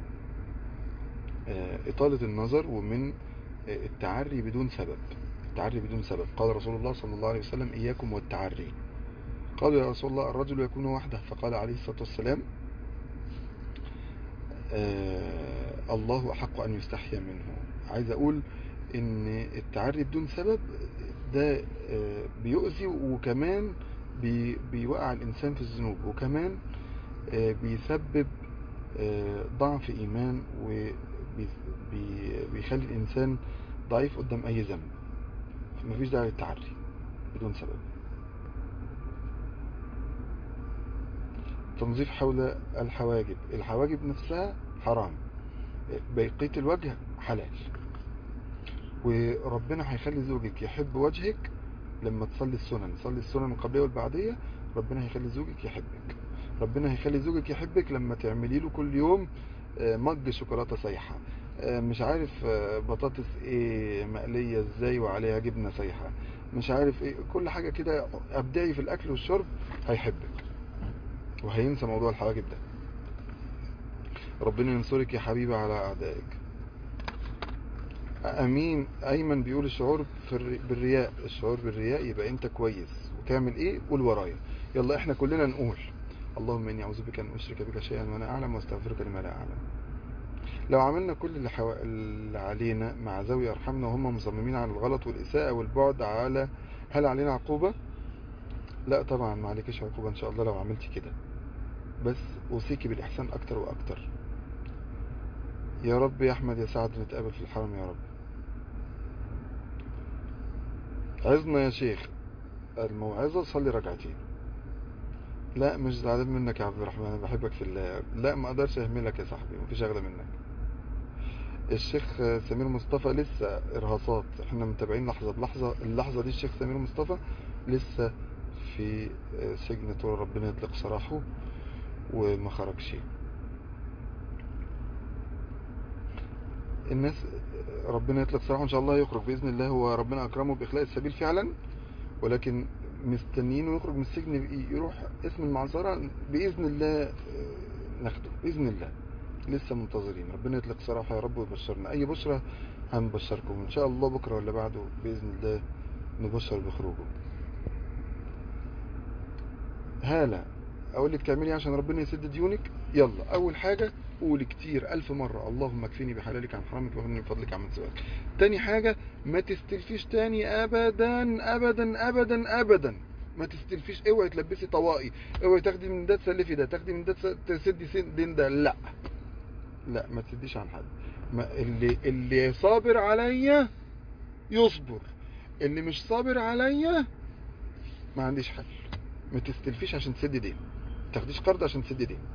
آه، إطالة النظر ومن آه، التعري بدون سبب التعري بدون سبب قال رسول الله صلى الله عليه وسلم إياكم والتعري قالوا يا رسول الله الرجل يكون وحده فقال عليه الصلاة والسلام آه الله أحق أن يستحيا منه عايز أقول إن التعري بدون سبب ده آه بيؤذي وكمان بي بيوقع الإنسان في الذنوب وكمان آه بيسبب آه ضعف إيمان وبيخلي الإنسان ضعيف قدام أي ذنب مفيش داعي للتعري بدون سبب تنظيف حول الحواجب الحواجب نفسها حرام بقية الوجه حلال وربنا هيخلي زوجك يحب وجهك لما تصلي السنن تصلي السنن القبلية والبعدية ربنا هيخلي زوجك يحبك ربنا هيخلي زوجك يحبك لما تعملي له كل يوم آه، مج شوكولاتة سايحة آه، مش عارف آه، بطاطس ايه مقلية ازاي وعليها جبنة سايحة مش عارف ايه كل حاجة كده ابدعي في الاكل والشرب هيحبك وهينسى موضوع الحواجب ده ربنا ينصرك يا حبيبي على أعدائك أمين أيمن بيقول الشعور في الر- بالرياء الشعور بالرياء يبقى أنت كويس وتعمل إيه قول ورايا يلا إحنا كلنا نقول اللهم إني أعوذ بك أن أشرك بك شيئا وأنا أعلم وأستغفرك لما لا أعلم لو عملنا كل اللي, حو... اللي علينا مع ذوي أرحامنا وهم مصممين على الغلط والإساءة والبعد على هل علينا عقوبة؟ لا طبعا ما عليكش عقوبة إن شاء الله لو عملتي كده بس أوصيكي بالإحسان أكتر وأكتر يا رب يا أحمد يا سعد نتقابل في الحرم يا رب عظنا يا شيخ الموعظة صلي ركعتين لا مش زعلان منك يا عبد الرحمن انا بحبك في الله لا ما اقدرش اهملك يا صاحبي مفيش اغلى منك الشيخ سمير مصطفى لسه ارهاصات احنا متابعين لحظة بلحظة اللحظة دي الشيخ سمير مصطفى لسه في سجن طول ربنا يطلق سراحه وما خرجش الناس ربنا يطلق سراحه ان شاء الله يخرج باذن الله هو ربنا اكرمه باخلاء السبيل فعلا ولكن مستنيينه يخرج من السجن يروح اسم المعذره باذن الله آه، ناخده باذن الله لسه منتظرين ربنا يطلق سراحه يا رب ويبشرنا اي بشرة هنبشركم ان شاء الله بكره ولا بعده باذن الله نبشر بخروجه هالة اقول لك تعملي إيه عشان ربنا يسد ديونك يلا اول حاجة قولي كتير الف مرة اللهم اكفيني بحلالك عن حرامك واغنني بفضلك عن سواك تاني حاجة ما تستلفيش تاني ابدا ابدا ابدا ابدا ما تستلفيش اوعي تلبسي طوائي اوعي تاخدي من ده تسلفي ده تاخدي من ده تس- تسدي سن- دين ده لا لا ما تسديش عن حد ما اللي اللي صابر عليا يصبر اللي مش صابر عليا ما عنديش حل ما تستلفيش عشان تسد دين ما تاخديش قرض عشان تسد دين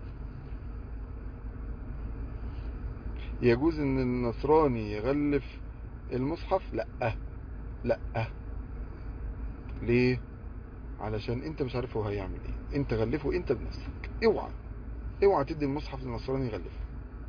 يجوز ان النصراني يغلف المصحف لا لا ليه علشان انت مش عارف هو هيعمل ايه انت غلفه انت بنفسك اوعى اوعى تدي المصحف للنصراني يغلفه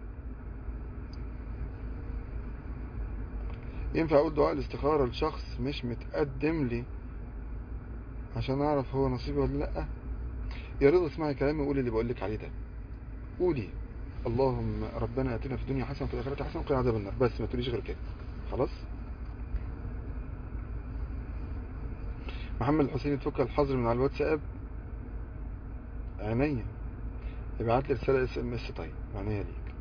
ينفع اقول دعاء الاستخارة لشخص مش متقدم لي عشان اعرف هو نصيبي ولا لا يا رضا اسمعي كلامي وقولي اللي بقولك عليه ده قولي اللهم ربنا اتنا في الدنيا حسنه وفي الاخره حسنه وقنا عذاب النار بس ما تقوليش غير كده خلاص محمد الحسين تفك الحظر من على الواتساب عينيا ابعت لي رساله اس ام اس طيب عينيا ليك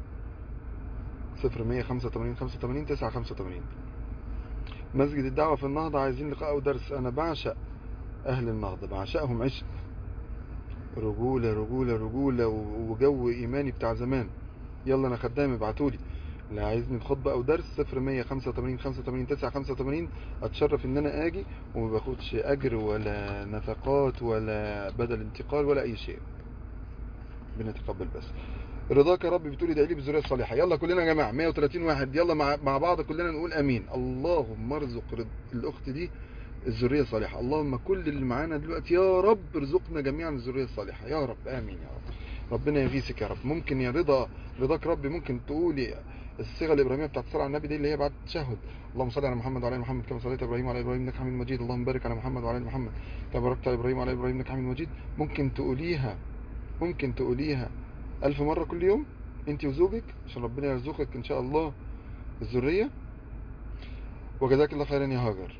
0185 85 985 مسجد الدعوة في النهضة عايزين لقاء ودرس أنا بعشق أهل النهضة بعشقهم عشق رجولة رجولة رجولة و- وجو إيماني بتاع زمان يلا أنا خدام ابعتولي اللي عايزني بخطبة أو درس 0185 85 985 أتشرف إن أنا آجي وما باخدش أجر ولا نفقات ولا بدل انتقال ولا أي شيء بنتقبل بس رضاك يا رب بتقولي ادعي لي بالذريه الصالحه يلا كلنا يا جماعه 130 واحد يلا مع مع بعض كلنا نقول امين اللهم ارزق رض- الاخت دي الذريه الصالحه اللهم كل اللي معانا دلوقتي يا رب ارزقنا جميعا الذريه الصالحه يا رب امين يا رب ربنا يغيثك يا رب ممكن يا رضا رضاك ربي ممكن تقولي الصيغه الابراهيميه بتاعت الصلاه على النبي دي اللي هي بعد التشهد اللهم صل على محمد وعلى ال محمد كما صليت على ابراهيم وعلى ال ابراهيم انك حميد مجيد اللهم بارك على محمد وعلى ال محمد كما باركت على ابراهيم وعلى ال ابراهيم انك حميد مجيد ممكن تقوليها ممكن تقوليها ألف مرة كل يوم أنت وزوجك عشان ربنا يرزقك إن شاء الله الذرية وجزاك الله خيرا يا هاجر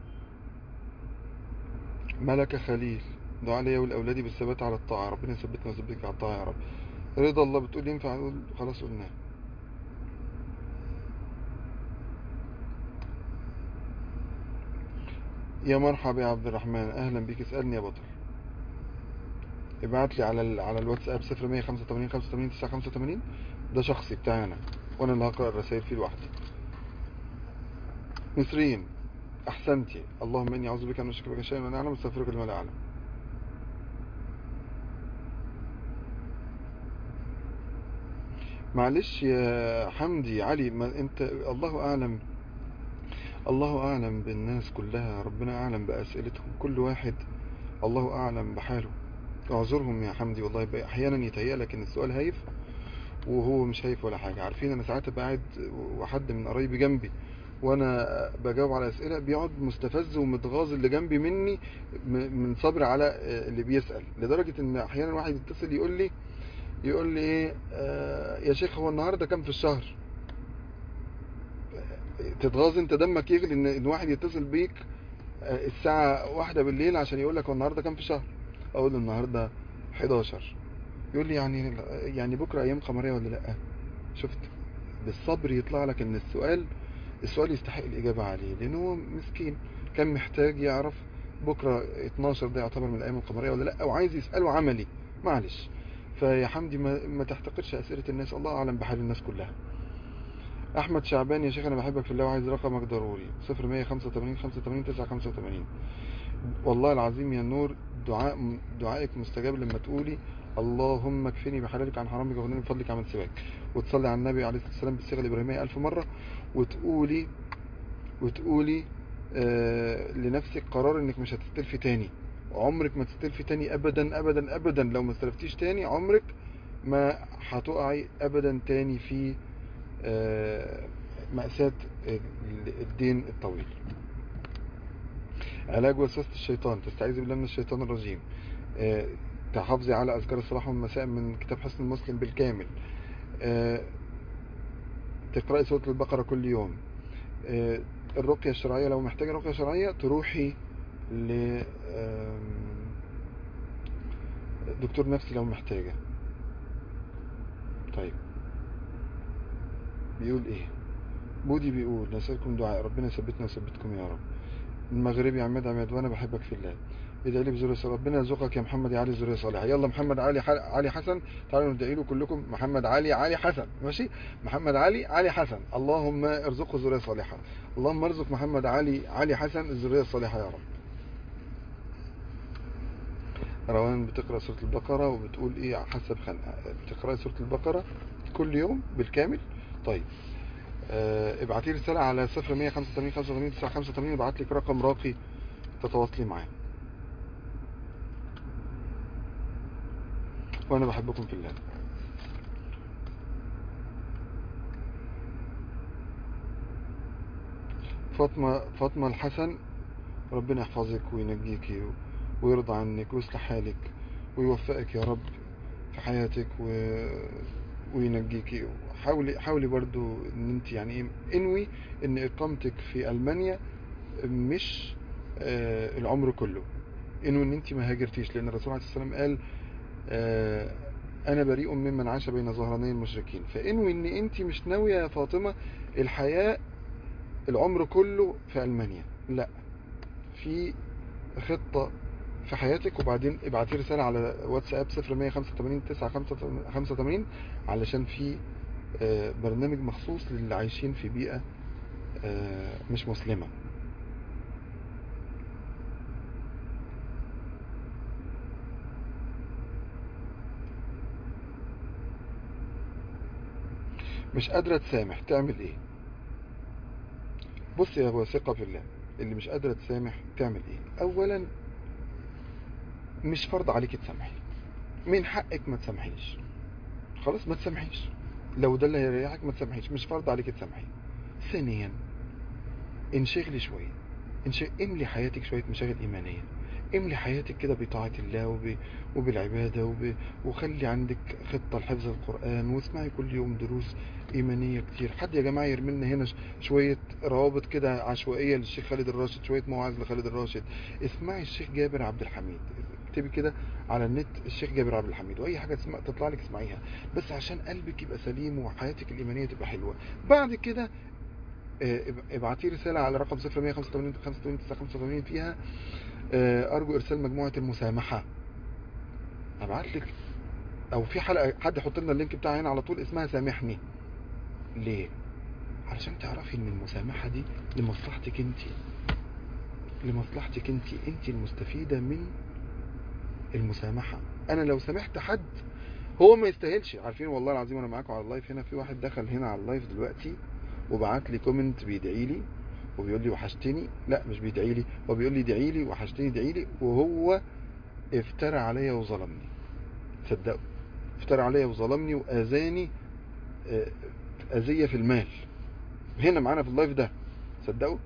ملك خليل دعاء لي ولأولادي بالثبات على الطاعة ربنا يثبتنا ويثبتك على الطاعة يا رب رضا الله بتقول ينفع نقول خلاص قلناه يا مرحبا يا عبد الرحمن اهلا بيك اسالني يا بطل ابعت لي على ال... على الواتساب 0185 85 985 ده شخصي بتاعي انا وانا اللي هقرا الرسائل فيه لوحدي نسرين احسنتي اللهم اني اعوذ بك ان اشرك بك شيئا وانا اعلم واستغفرك لما لا اعلم معلش يا حمدي علي ما انت الله اعلم الله اعلم بالناس كلها ربنا اعلم باسئلتهم كل واحد الله اعلم بحاله اعذرهم يا حمدي والله بقى احيانا يتهيأ لك ان السؤال هايف وهو مش هايف ولا حاجه عارفين انا ساعات ابقى قاعد وحد من قرايبي جنبي وانا بجاوب على اسئله بيقعد مستفز ومتغاظ اللي جنبي مني م- من صبر على اللي بيسال لدرجه ان احيانا واحد يتصل يقول لي يقول لي ايه آه يا شيخ هو النهارده كام في الشهر تتغاظ انت دمك يغلي ان ان واحد يتصل بيك آه، الساعه واحدة بالليل عشان يقول لك هو النهارده كام في الشهر اقول له النهارده 11 يقول لي يعني يعني بكره ايام قمريه ولا لا شفت بالصبر يطلع لك ان السؤال السؤال يستحق الاجابه عليه لان هو مسكين كان محتاج يعرف بكره 12 ده يعتبر من الايام القمريه ولا لا وعايز يساله عملي معلش فيا حمدي ما, ما تحتقرش اسئله الناس الله اعلم بحال الناس كلها احمد شعبان يا شيخ انا بحبك في الله وعايز رقمك ضروري 0185 85 985 والله العظيم يا نور دعاء دعائك مستجاب لما تقولي اللهم اكفني بحلالك عن حرامك واغنني بفضلك عن سواك وتصلي على النبي عليه الصلاه والسلام بالصيغه الابراهيميه ألف مره وتقولي وتقولي آه لنفسك قرار انك مش هتستلفي تاني عمرك ما تستلفي تاني ابدا ابدا ابدا لو ما استلفتيش تاني عمرك ما هتقعي ابدا تاني في آه مأساة الدين الطويل علاج وسوسة الشيطان تستعيذ بالله من الشيطان الرجيم آه، تحافظي على أذكار الصباح والمساء من كتاب حسن المسلم بالكامل آه، تقرأي سورة البقرة كل يوم آه، الرقية الشرعية لو محتاجة رقية شرعية تروحي ل آم، دكتور نفسي لو محتاجة طيب بيقول ايه بودي بيقول نسألكم دعاء ربنا يثبتنا ويثبتكم يا رب المغربي عماد عماد وانا بحبك في الله ادعي لي بزورية صالحة ربنا يرزقك يا محمد يا علي زورية صالحة يلا محمد علي ح... علي حسن تعالوا ندعي له كلكم محمد علي علي حسن ماشي محمد علي علي حسن اللهم ارزقه ذرية صالحة اللهم ارزق محمد علي علي حسن الذرية الصالحة يا رب روان بتقرأ سورة البقرة وبتقول ايه حسب خنقة بتقرأ سورة البقرة كل يوم بالكامل طيب آه، ابعتي لي رسالة على 0185 85 985 ابعت لك رقم راقي تتواصلي معاه وانا بحبكم في الله فاطمة فاطمة الحسن ربنا يحفظك وينجيك ويرضى عنك ويصلح حالك ويوفقك يا رب في حياتك و... وينجيكي حاولي حاولي برضو ان انت يعني ايه انوي ان اقامتك في المانيا مش آه العمر كله انوي ان انت ما هاجرتيش لان الرسول عليه الصلاه والسلام قال آه انا بريء ممن عاش بين ظهراني المشركين فانوي ان انت مش ناويه يا فاطمه الحياه العمر كله في المانيا لا في خطه في حياتك وبعدين ابعتي رسالة على واتساب 0185 985 علشان في آه، برنامج مخصوص للي عايشين في بيئة آه، مش مسلمة مش قادرة تسامح تعمل ايه بص يا واثقة في الله اللي مش قادرة تسامح تعمل ايه اولا مش فرض عليك تسامحي من حقك ما تسامحيش خلاص ما تسامحيش لو ده اللي هيريحك ما تسامحيش مش فرض عليك تسامحي ثانيا انشغلي شوية انشغل... املي حياتك شوية مشاغل إيمانية املي حياتك كده بطاعة الله وب... وبالعبادة وب... وخلي عندك خطة لحفظ القرآن واسمعي كل يوم دروس إيمانية كتير حد يا جماعة يرمي لنا هنا ش- شوية روابط كده عشوائية للشيخ خالد الراشد شوية مواعظ لخالد الراشد اسمعي الشيخ جابر عبد الحميد اكتبي كده على النت الشيخ جابر عبد الحميد واي حاجه تسمع تطلع لك اسمعيها بس عشان قلبك يبقى سليم وحياتك الايمانيه تبقى حلوه بعد كده آه، اب- ابعتي رساله على رقم 0185 85 985 فيها آه، ارجو ارسال مجموعه المسامحه ابعت لك او في حلقه حد يحط لنا اللينك بتاعها هنا على طول اسمها سامحني ليه علشان تعرفي ان المسامحه دي لمصلحتك انت لمصلحتك انت انت المستفيده من المسامحة انا لو سامحت حد هو ما يستاهلش عارفين والله العظيم وانا معاكم على اللايف هنا في واحد دخل هنا على اللايف دلوقتي وبعت لي كومنت بيدعي لي وبيقول لي وحشتني لا مش بيدعي لي هو بيقول لي ادعي لي وحشتني ادعي لي وهو افترى عليا وظلمني تصدقوا افترى عليا وظلمني واذاني آه، اذية في المال هنا معانا في اللايف ده تصدقوا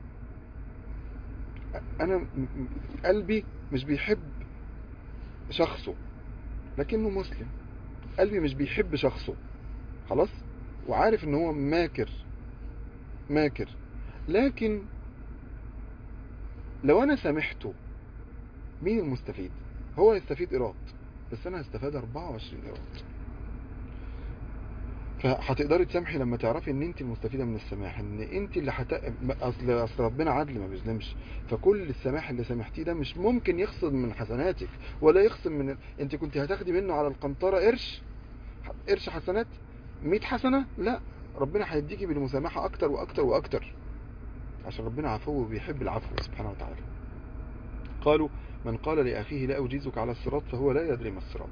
انا م- م- قلبي مش بيحب شخصه لكنه مسلم قلبي مش بيحب شخصه خلاص وعارف ان هو ماكر ماكر لكن لو انا سامحته مين المستفيد هو يستفيد ايراد بس انا هستفاد 24 ايراد فهتقدري تسامحي لما تعرفي ان انت المستفيده من السماح ان انت اللي هت... اصل اصل ربنا عدل ما بيظلمش فكل السماح اللي سامحتيه ده مش ممكن يخصم من حسناتك ولا يخصم من ال- انت كنت هتاخدي منه على القنطره قرش قرش حسنات 100 حسنه لا ربنا هيديكي بالمسامحه اكتر واكتر واكتر عشان ربنا عفو وبيحب العفو سبحانه وتعالى قالوا من قال لاخيه لا اجيزك على الصراط فهو لا يدري ما الصراط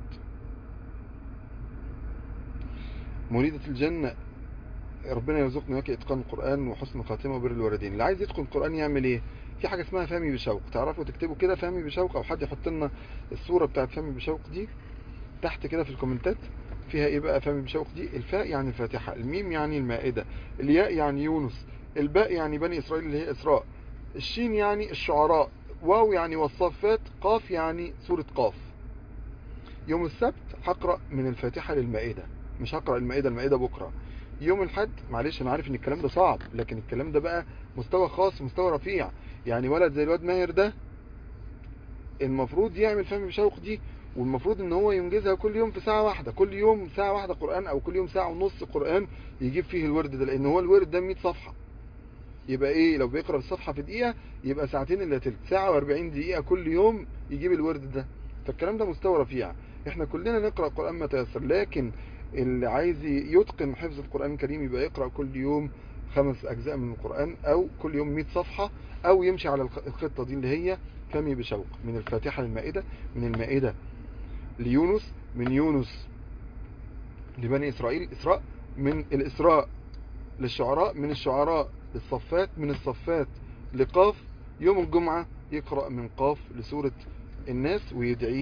مريدة الجنة ربنا يرزقنا وياك اتقان القرآن وحسن الخاتمة وبر الوالدين اللي عايز يتقن القرآن يعمل ايه في حاجة اسمها فهمي بشوق تعرفوا تكتبوا كده فهمي بشوق او حد يحط لنا الصورة بتاعت فهمي بشوق دي تحت كده في الكومنتات فيها ايه بقى فم بشوق دي الفاء يعني الفاتحة الميم يعني المائدة الياء يعني يونس الباء يعني بني اسرائيل اللي هي اسراء الشين يعني الشعراء واو يعني والصفات قاف يعني سورة قاف يوم السبت هقرأ من الفاتحة للمائدة مش هقرأ المائدة المائدة بكرة يوم الحد معلش انا عارف ان الكلام ده صعب لكن الكلام ده بقى مستوى خاص مستوى رفيع يعني ولد زي الواد ماهر ده المفروض يعمل فهم بشوق دي والمفروض ان هو ينجزها كل يوم في ساعة واحدة كل يوم ساعة واحدة قرآن او كل يوم ساعة ونص قرآن يجيب فيه الورد ده لان هو الورد ده 100 صفحة يبقى ايه لو بيقرأ الصفحة في دقيقة يبقى ساعتين الا تلت ساعة و40 دقيقة كل يوم يجيب الورد ده فالكلام ده مستوى رفيع احنا كلنا نقرأ قرآن ما تيسر لكن اللي عايز يتقن حفظ القرآن الكريم يبقى يقرأ كل يوم خمس أجزاء من القرآن أو كل يوم 100 صفحة أو يمشي على الخطة دي اللي هي فمي بشوق من الفاتحة للمائدة من المائدة ليونس من يونس لبني إسرائيل إسراء من الإسراء للشعراء من الشعراء للصفات من الصفات لقاف يوم الجمعة يقرأ من قاف لسورة الناس ويدعي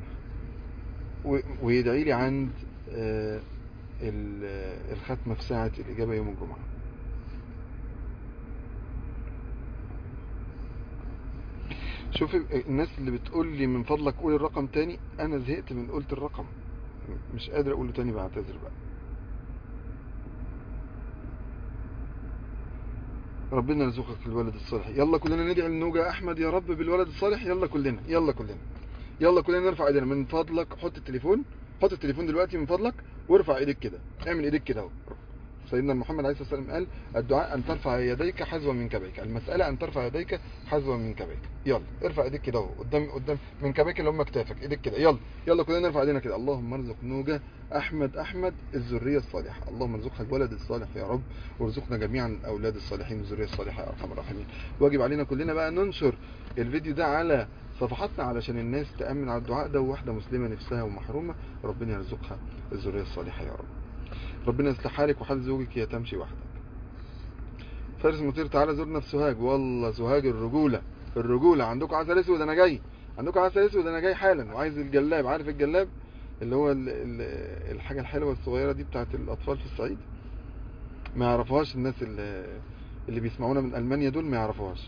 ويدعي لي عند الختمة في ساعة الإجابة يوم الجمعة شوفي الناس اللي بتقول لي من فضلك قول الرقم تاني انا زهقت من قلت الرقم مش قادر اقوله تاني بعتذر بقى ربنا يرزقك الولد الصالح يلا كلنا ندعي لنوجا احمد يا رب بالولد الصالح يلا كلنا يلا كلنا يلا كلنا نرفع ايدينا من فضلك حط التليفون حط التليفون دلوقتي من فضلك وارفع ايديك كده اعمل ايديك كده اهو سيدنا محمد عليه الصلاه والسلام قال الدعاء ان ترفع يديك حذوا من كبيك المساله ان ترفع يديك حذوا من كبيك يلا ارفع ايديك كده اهو قدام قدام من كبيك اللي هم كتافك ايديك كده يلا يلا كلنا نرفع ايدينا كده اللهم ارزق نوجا احمد احمد الذريه الصالحه اللهم ارزقها الولد الصالح يا رب وارزقنا جميعا الاولاد الصالحين والذريه الصالحه يا ارحم الراحمين واجب علينا كلنا بقى ننشر الفيديو ده على صفحاتنا علشان الناس تأمن على الدعاء ده وواحدة مسلمة نفسها ومحرومة ربنا يرزقها الذرية الصالحة يا رب ربنا يصلح حالك وحال زوجك يا تمشي وحدك فارس مطير تعالى زورنا في سوهاج والله سوهاج الرجولة الرجولة عندكم عسل اسود انا جاي عندكم عسل اسود انا جاي حالا وعايز الجلاب عارف الجلاب اللي هو ال ال الحاجة الحلوة الصغيرة دي بتاعت الأطفال في الصعيد ما يعرفوهاش الناس اللي, اللي بيسمعونا من ألمانيا دول ما يعرفوهاش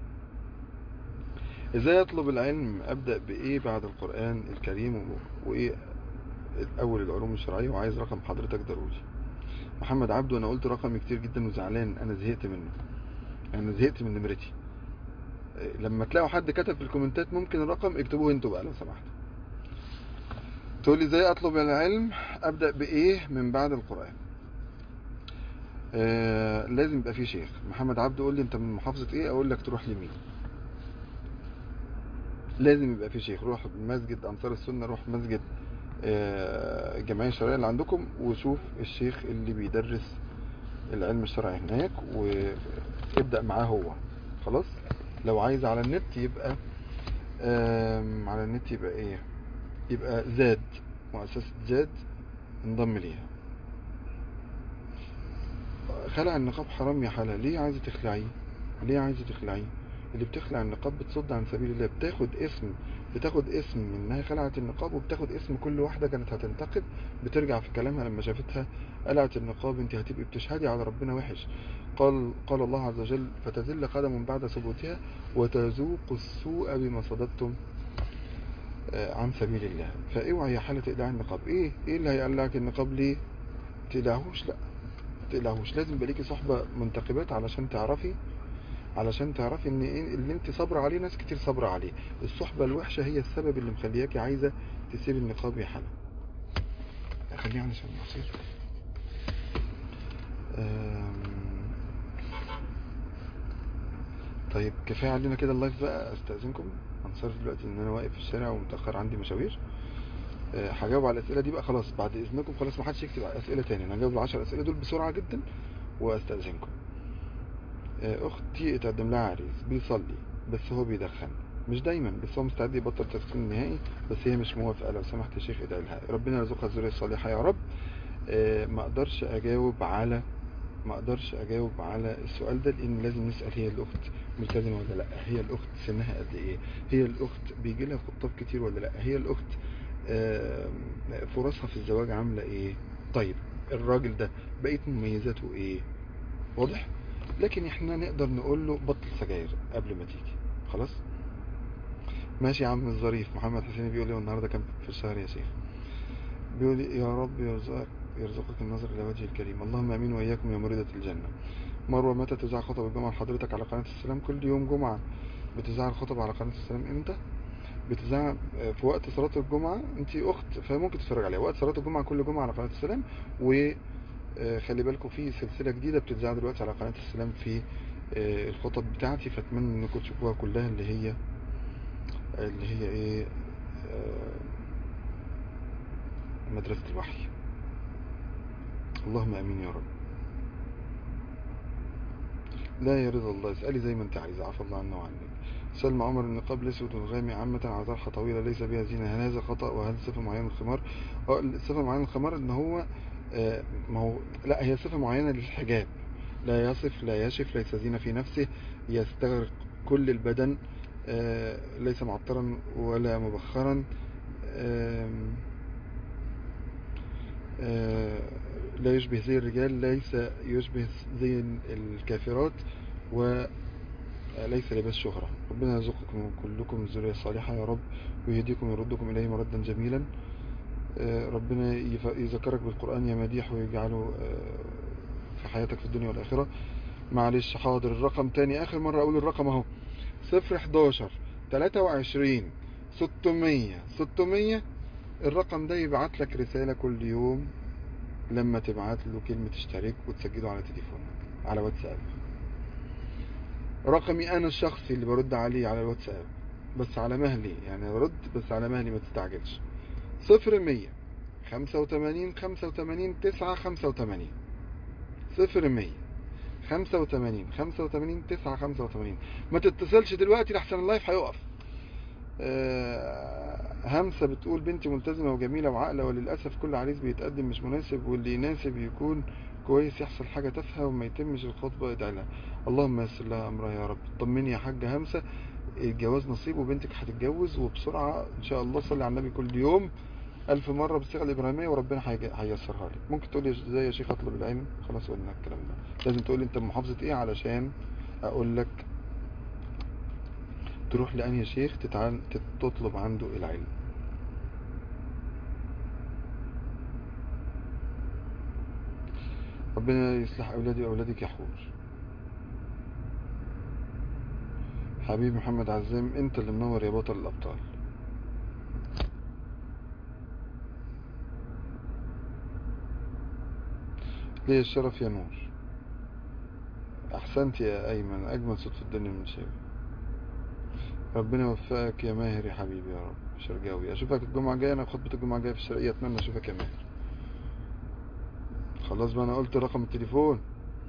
ازاي اطلب العلم ابدأ بايه بعد القرآن الكريم وايه الاول العلوم الشرعية وعايز رقم حضرتك ضروري محمد عبده انا قلت رقم كتير جدا وزعلان انا زهقت منه انا زهقت من نمرتي لما تلاقوا حد كتب في الكومنتات ممكن الرقم اكتبوه انتوا بقى لو سمحتوا تقول لي ازاي اطلب العلم ابدأ بايه من بعد القرآن آه لازم يبقى فيه شيخ محمد عبده قول لي انت من محافظة ايه اقول لك تروح لمين لازم يبقى في شيخ روح مسجد انصار السنه روح مسجد الجمعيه الشرعيه اللي عندكم وشوف الشيخ اللي بيدرس العلم الشرعي هناك وابدا معاه هو خلاص لو عايز على النت يبقى على النت يبقى ايه يبقى زاد مؤسسه زاد انضم ليها خلع النقاب حرام يا حلا ليه عايزه تخلعيه ليه عايزه تخلعيه اللي بتخلع النقاب بتصد عن سبيل الله بتاخد اسم بتاخد اسم منها خلعت النقاب وبتاخد اسم كل واحدة كانت هتنتقد بترجع في كلامها لما شافتها قلعت النقاب انت هتبقي بتشهدي على ربنا وحش قال قال الله عز وجل فتزل قدم بعد ثبوتها وتذوق السوء بما صددتم عن سبيل الله فاوعي يا حالة تقلعي النقاب ايه ايه اللي هيقلعك النقاب ليه تقلعهوش لا تقلعهوش لازم يبقى ليكي صحبة منتقبات علشان تعرفي علشان تعرفي ان ايه اللي انت صابره عليه ناس كتير صابره عليه الصحبه الوحشه هي السبب اللي مخلياكي عايزه تسيب النقاب يا حلا خليها علشان نصير طيب كفايه علينا كده اللايف بقى استاذنكم هنصرف دلوقتي ان انا واقف في الشارع ومتاخر عندي مشاوير هجاوب على الاسئله دي بقى خلاص بعد اذنكم خلاص ما حدش يكتب اسئله تاني انا هجاوب ال 10 اسئله دول بسرعه جدا واستاذنكم اختي اتقدم لها عريس بيصلي بس هو بيدخن مش دايما بس هو مستعد يبطل تدخين نهائي بس هي مش موافقه لو سمحت يا شيخ ادعي لها ربنا يرزقها الذريه الصالحه يا رب اه ما اقدرش اجاوب على ما اقدرش اجاوب على السؤال ده لان لازم نسال هي الاخت ملتزمه ولا لا هي الاخت سنها قد ايه هي الاخت بيجي لها خطاب كتير ولا لا هي الاخت آه، فرصها في الزواج عاملة ايه طيب الراجل ده بقيت مميزاته ايه واضح لكن احنا نقدر نقول له بطل سجاير قبل ما تيجي خلاص ماشي يا عم الظريف محمد حسين بيقول لي النهارده كان في الشهر يا شيخ بيقول لي يا رب يرزقك يرزقك النظر الى وجه الكريم اللهم امين واياكم يا مريدة الجنة مروة متى تذاع خطب الجمعة لحضرتك على قناة السلام كل يوم جمعة بتذاع الخطب على قناة السلام امتى بتذاع في وقت صلاة الجمعة انت اخت فممكن تتفرج عليها وقت صلاة الجمعة كل جمعة على قناة السلام وخلي بالكم في سلسلة جديدة بتتذاع دلوقتي على قناة السلام في آه، الخطب بتاعتي فاتمنى انكم تشوفوها كلها اللي هي اللي هي ايه آه، مدرسة الوحي اللهم امين يا رب لا يا رضا الله اسألي زي ما انت عايزة عفى الله عنا وعنك سلمى عمر النقاب الاسود والغامي عامة على طرحة طويلة ليس بها زينة هل هذا خطأ وهل صفة معينة للخمار اه صفة معينة للخمار ان هو آه، ما هو لا هي صفة معينة للحجاب لا يصف لا يشف ليس زينة في نفسه يستغرق كل البدن آه، ليس معطرا ولا مبخرا آم، آه، لا يشبه زي الرجال ليس يشبه زي الكافرات وليس لباس شهرة ربنا يرزقكم كلكم الذرية الصالحة يا رب ويهديكم ويردكم إليه مردا جميلا آه، ربنا يف- يذكرك بالقرآن يا مديح ويجعله آه، في حياتك في الدنيا والآخرة معلش حاضر الرقم تاني آخر مرة أقول الرقم أهو صفر 11 23 600 600 الرقم ده يبعت لك رسالة كل يوم لما تبعت له كلمة اشترك وتسجله على تليفونك على واتساب رقمي انا الشخصي اللي برد عليه على الواتساب بس على مهلي يعني برد بس على مهلي ما تستعجلش صفر مية خمسة وتمانين خمسة وتمانين تسعة خمسة وتمانين صفر مية خمسة وتمانين خمسة وتمانين تسعة خمسة وتمانين ما تتصلش دلوقتي لحسن اللايف هيقف آه، همسة بتقول بنتي ملتزمة وجميلة وعاقلة وللأسف كل عريس بيتقدم مش مناسب واللي يناسب يكون كويس يحصل حاجة تافهة وما يتمش الخطبة ادعي لها اللهم يسر لها أمرها يا رب طمني يا حاجة همسة الجواز نصيب وبنتك هتتجوز وبسرعة إن شاء الله صلي على النبي كل يوم ألف مرة بالصيغة الإبراهيمية وربنا هيج- هيسرها لك ممكن تقولي ازاي يا شيخ أطلب العلم خلاص قلنا الكلام ده لازم تقولي أنت من محافظة إيه علشان أقول لك تروح لأنهي شيخ تتعال... تطلب عنده العلم ربنا يصلح أولادي وأولادك يا حور حبيب محمد عزام انت اللي منور يا بطل الأبطال ليه الشرف يا نور أحسنت يا أيمن أجمل صوت في الدنيا من شيء ربنا يوفقك يا ماهر يا حبيبي يا رب شرقاوي اشوفك الجمعة الجاية انا خطبة الجمعة الجاية في الشرقية اتمنى اشوفك يا ماهر خلاص بقى انا قلت رقم التليفون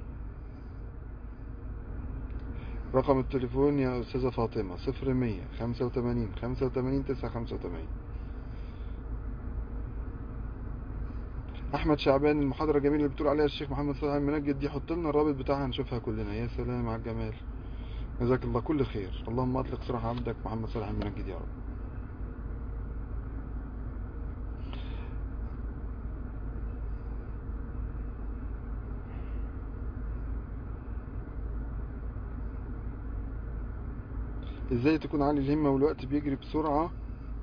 رقم التليفون يا استاذة فاطمة صفر مية خمسة وتمانين خمسة وتمانين تسعة خمسة وتمانين احمد شعبان المحاضرة الجميلة اللي بتقول عليها الشيخ محمد صالح المنجد دي حط لنا الرابط بتاعها نشوفها كلنا يا سلام على الجمال جزاك الله كل خير اللهم اطلق سراح عبدك محمد صالح المنجد يا رب ازاي تكون عالي الهمة والوقت بيجري بسرعة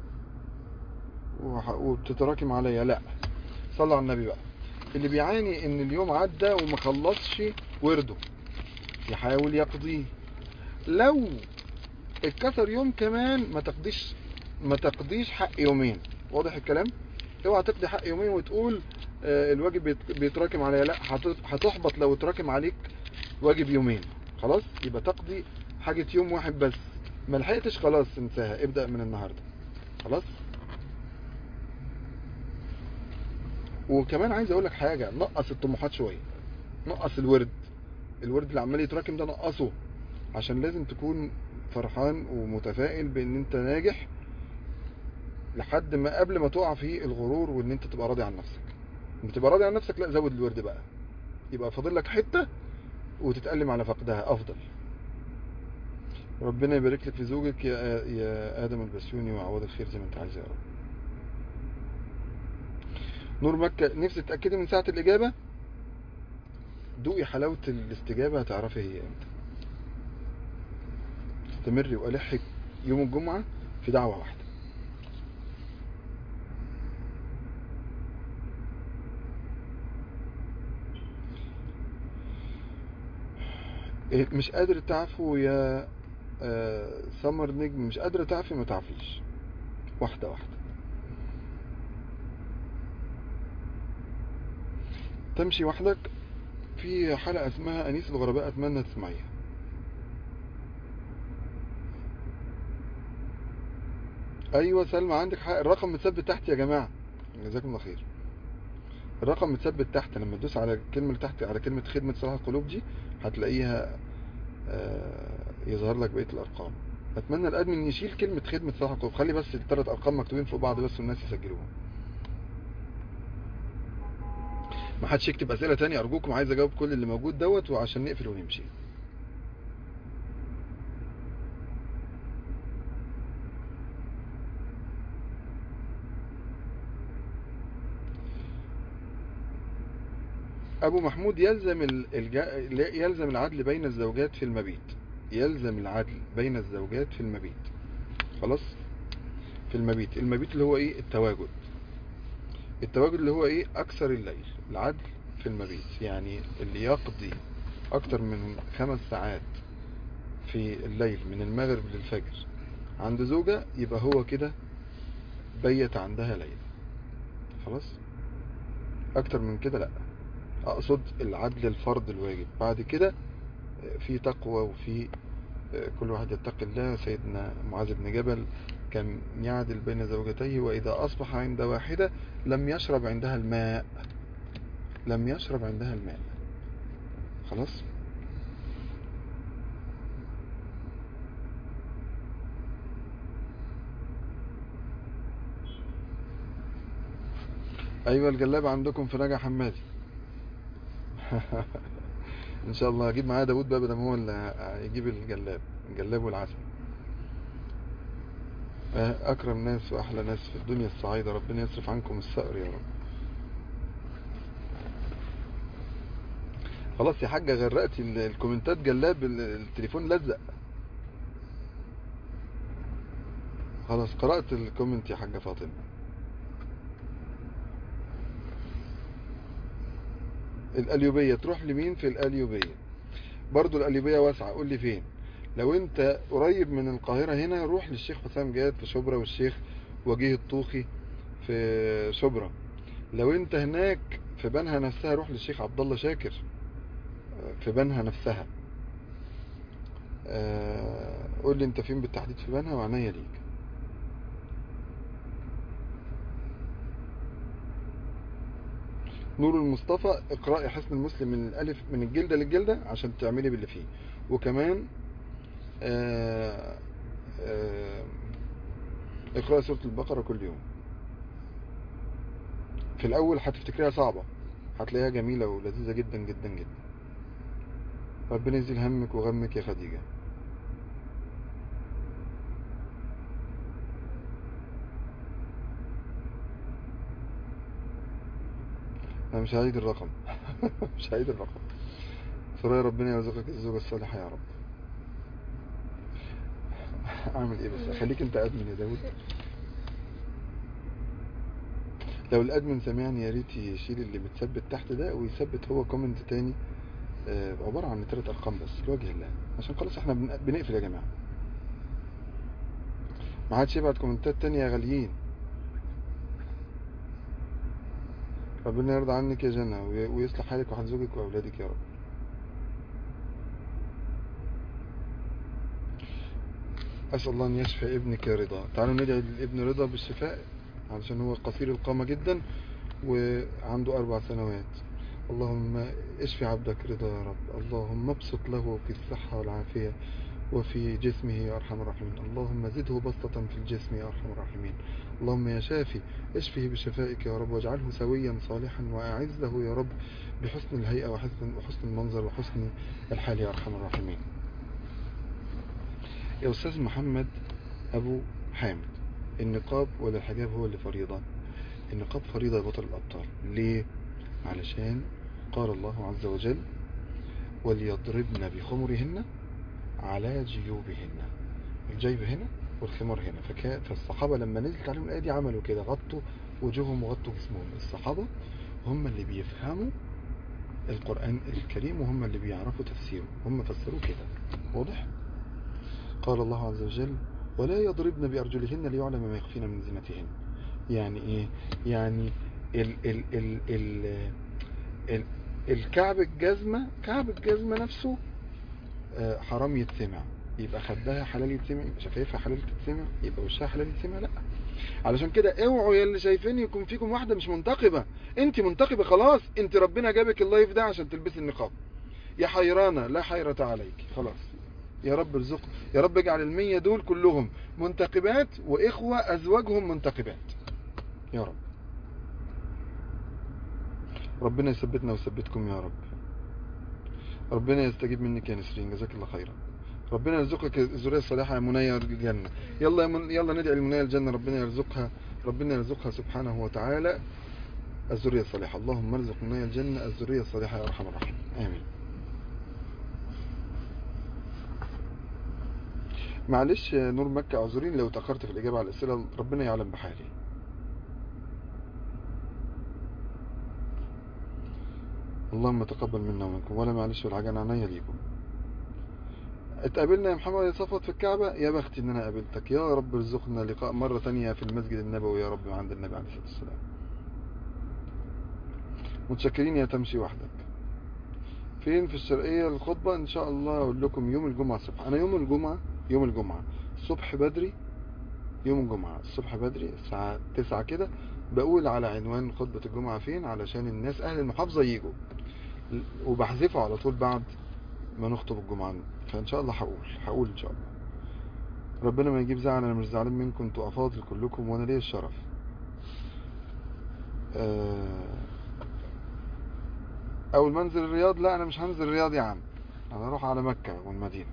وح- وبتتراكم عليا لا صلى على النبي بقى اللي بيعاني ان اليوم عدى وما خلصش ورده يحاول يقضيه لو اتكسر يوم كمان ما تقضيش ما تقضيش حق يومين واضح الكلام اوعى تقضي حق يومين وتقول آه، الواجب بيت- بيتراكم عليا لا هت- هتحبط لو اتراكم عليك واجب يومين خلاص يبقى تقضي حاجة يوم واحد بس ما لحقتش خلاص انساها ابدأ من النهاردة خلاص وكمان عايز اقول لك حاجة نقص الطموحات شوية نقص الورد الورد اللي عمال يتراكم ده نقصه عشان لازم تكون فرحان ومتفائل بان انت ناجح لحد ما قبل ما تقع في الغرور وان انت تبقى راضي عن نفسك لما تبقى راضي عن نفسك لا زود الورد بقى يبقى فاضل لك حتة وتتألم على فقدها افضل ربنا يبارك لك في زوجك يا يا ادم البسيوني ويعوضك خير زي ما انت عايز يا رب نور مكة نفسي تتأكدي من ساعة الإجابة دوقي حلاوة الاستجابة هتعرفي هي امتى استمري وألحك يوم الجمعة في دعوة واحدة إيه، مش قادر تعفو يا آه، سمر نجم مش قادرة تعفي ما تعفيش واحدة واحدة تمشي وحدك في حلقة اسمها أنيس الغرباء أتمنى تسمعيها أيوة سلمى عندك حق الرقم متثبت تحت يا جماعة جزاكم الله خير الرقم متثبت تحت لما تدوس على الكلمة اللي تحت على كلمة خدمة صلاح القلوب دي هتلاقيها آه، يظهر لك بقية الأرقام أتمنى الأدمن يشيل كلمة خدمة صلاح القلوب خلي بس الثلاث أرقام مكتوبين فوق بعض بس والناس يسجلوهم ما حدش يكتب أسئلة تانية أرجوكم عايز أجاوب كل اللي موجود دوت وعشان نقفل ونمشي أبو محمود يلزم ال- الج- يلزم العدل بين الزوجات في المبيت يلزم العدل بين الزوجات في المبيت خلاص في المبيت المبيت اللي هو ايه التواجد التواجد اللي هو ايه اكثر الليل العدل في المبيت يعني اللي يقضي اكتر من خمس ساعات في الليل من المغرب للفجر عند زوجة يبقى هو كده بيت عندها ليلة خلاص اكتر من كده لا اقصد العدل الفرض الواجب بعد كده في تقوى وفي كل واحد يتقي الله سيدنا معاذ بن جبل كان يعدل بين زوجتيه وإذا أصبح عند واحدة لم يشرب عندها الماء لم يشرب عندها الماء خلاص أيوة الجلاب عندكم في نجا حمادي ان شاء الله هجيب معايا داوود بقى بدل هو اللي هيجيب الجلاب الجلاب والعسل آه، اكرم ناس واحلى ناس في الدنيا السعيده ربنا يصرف عنكم الثأر يا رب خلاص يا حاجه غرقتي ال- الكومنتات جلاب ال- التليفون لزق خلاص قرأت الكومنت يا حاجه فاطمه القليوبية تروح لمين في القليوبية برضو القليوبية واسعة قول لي فين لو انت قريب من القاهرة هنا روح للشيخ حسام جاد في شبرا والشيخ وجيه الطوخي في شبرا لو انت هناك في بنها نفسها روح للشيخ عبد الله شاكر في بنها نفسها آه، قول لي انت فين بالتحديد في بنها وعناية ليك نور المصطفى اقرأي حسن المسلم من الألف من الجلدة للجلدة عشان تعملي باللي فيه وكمان آه، آه، اقرأي سورة البقرة كل يوم في الأول هتفتكريها صعبة هتلاقيها جميلة ولذيذة جدا جدا جدا ربنا يزيل همك وغمك يا خديجة أنا مش هعيد الرقم مش هعيد الرقم سوريا ربنا يرزقك الزوجة الصالحة يا رب أعمل إيه بس خليك أنت أدمن يا داود لو الأدمن سمعني يا ريت يشيل اللي متثبت تحت ده ويثبت هو كومنت تاني آه، عبارة عن ثلاث أرقام بس لوجه الله عشان خلاص احنا بن- بنقفل يا جماعة ما عادش يبعت كومنتات تانية يا غاليين ربنا يرضى عنك يا جنى وي- ويصلح حالك وحال زوجك وأولادك يا رب أسأل الله أن يشفي ابنك يا رضا تعالوا ندعي لابن رضا بالشفاء علشان هو قصير القامة جدا وعنده أربع سنوات اللهم اشفي عبدك رضا يا رب اللهم ابسط له في الصحة والعافية وفي جسمه يا أرحم الراحمين اللهم زده بسطة في الجسم يا أرحم الراحمين اللهم يا شافي اشفه بشفائك يا رب واجعله سويا صالحا وأعز له يا رب بحسن الهيئة وحسن, وحسن المنظر وحسن الحال يا أرحم الراحمين يا أستاذ محمد أبو حامد النقاب ولا الحجاب هو اللي فريضة النقاب فريضة يا بطل الأبطال ليه؟ علشان قال الله عز وجل وليضربن بخمرهن على جيوبهن الجيب هنا والخمار هنا فكا فالصحابة لما نزلت عليهم الآية دي عملوا كده غطوا وجوههم وغطوا جسمهم الصحابة هم اللي بيفهموا القرآن الكريم وهم اللي بيعرفوا تفسيره هم فسروه كده واضح قال الله عز وجل ولا يضربن بأرجلهن ليعلم ما يخفين من زينتهن يعني ايه يعني ال ال ال ال ال الكعب الجزمة كعب الجزمة نفسه آه، حرام يتسمع يبقى خدها حلال يتسمع يبقى شفايفها حلال تتسمع يبقى وشها حلال يتسمع لا علشان كده اوعوا يا اللي شايفين يكون فيكم واحدة مش منتقبة انت منتقبة خلاص انت ربنا جابك اللايف ده عشان تلبسي النقاب يا حيرانة لا حيرة عليك خلاص يا رب ارزق يا رب اجعل المية دول كلهم منتقبات واخوة ازواجهم منتقبات يا رب ربنا يثبتنا ويثبتكم يا رب ربنا يستجيب منك يا نسرين جزاك الله خيرا ربنا يرزقك الذريه الصالحه يا منى الجنه يلا يا من يلا ندعي المنى الجنه ربنا يرزقها ربنا يرزقها سبحانه وتعالى الذريه الصالحه اللهم ارزق منى الجنه الذريه الصالحه يا ارحم الراحمين امين معلش يا نور مكة اعذرين لو تأخرت في الإجابة على الأسئلة ربنا يعلم بحالي اللهم تقبل منا ومنكم ولا معلش والعجن عنيا ليكم اتقابلنا يا محمد يا صفوت في الكعبة يا بختي ان انا قابلتك يا رب ارزقنا لقاء مرة تانية في المسجد النبوي يا رب عند النبي عليه الصلاة والسلام متشكرين يا تمشي وحدك فين في الشرقية الخطبة ان شاء الله اقول لكم يوم الجمعة الصبح انا يوم الجمعة يوم الجمعة الصبح بدري يوم الجمعة الصبح بدري الساعة تسعة كده بقول على عنوان خطبة الجمعة فين علشان الناس اهل المحافظة يجوا وبحذفه على طول بعد ما نخطب الجمعة فان شاء الله هقول هقول ان شاء الله ربنا ما يجيب زعل انا مش زعلان منكم انتوا افاضل كلكم وانا ليا الشرف آه، اول ما انزل الرياض لا انا مش هنزل الرياض يا عم انا اروح على مكة والمدينة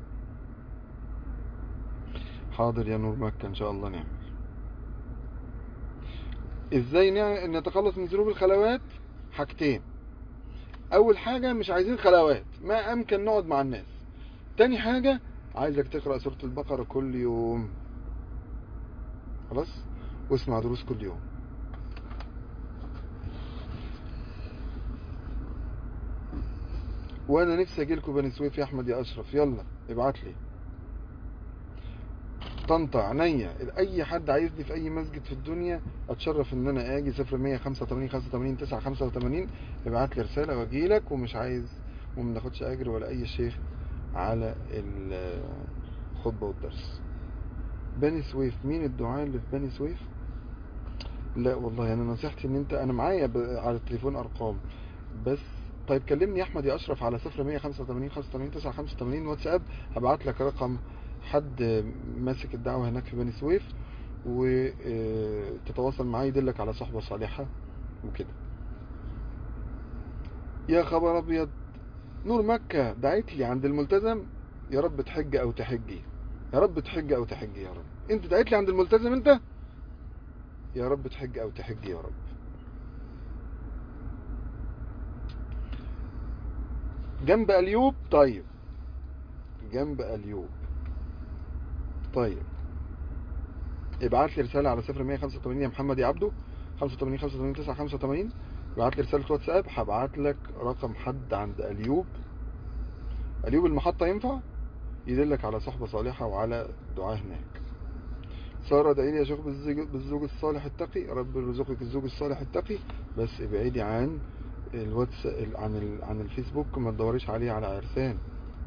حاضر يا نور مكة ان شاء الله نعمل ازاي نع- نتخلص من ذنوب الخلوات حاجتين اول حاجة مش عايزين خلوات ما امكن نقعد مع الناس تاني حاجة عايزك تقرأ سورة البقرة كل يوم خلاص واسمع دروس كل يوم وانا نفسي اجيلكوا بني سويف يا احمد يا اشرف يلا ابعت لي طنطا عينيا اي حد عايزني في اي مسجد في الدنيا اتشرف ان انا اجي 0185 85 9 85 ابعت لي رساله واجي لك ومش عايز وما بناخدش اجر ولا اي شيخ على الخطبه والدرس بني سويف مين الدعاء اللي في بني سويف لا والله انا نصيحتي ان انت انا معايا ب- على التليفون ارقام بس طيب كلمني يا احمد يا اشرف على 0185 85 9 85 واتساب هبعت لك رقم حد ماسك الدعوة هناك في بني سويف وتتواصل معاه يدلك على صحبة صالحة وكده يا خبر ابيض نور مكة دعيت لي عند الملتزم يا رب تحج او تحجي يا رب تحج او تحجي يا رب انت دعيت لي عند الملتزم انت يا رب تحج او تحجي يا رب جنب اليوب طيب جنب اليوب طيب ابعت لي رسالة على 0185 يا محمد يا عبده 85 85 9 85 ابعت لي رسالة واتساب هبعت لك رقم حد عند اليوب اليوب المحطة ينفع يدلك على صحبة صالحة وعلى دعاء هناك سارة ادعي لي يا شيخ بالزوج, بالزوج الصالح التقي رب يرزقك الزوج الصالح التقي بس ابعدي عن الواتس عن ال... عن الفيسبوك ما تدوريش عليه على عرسان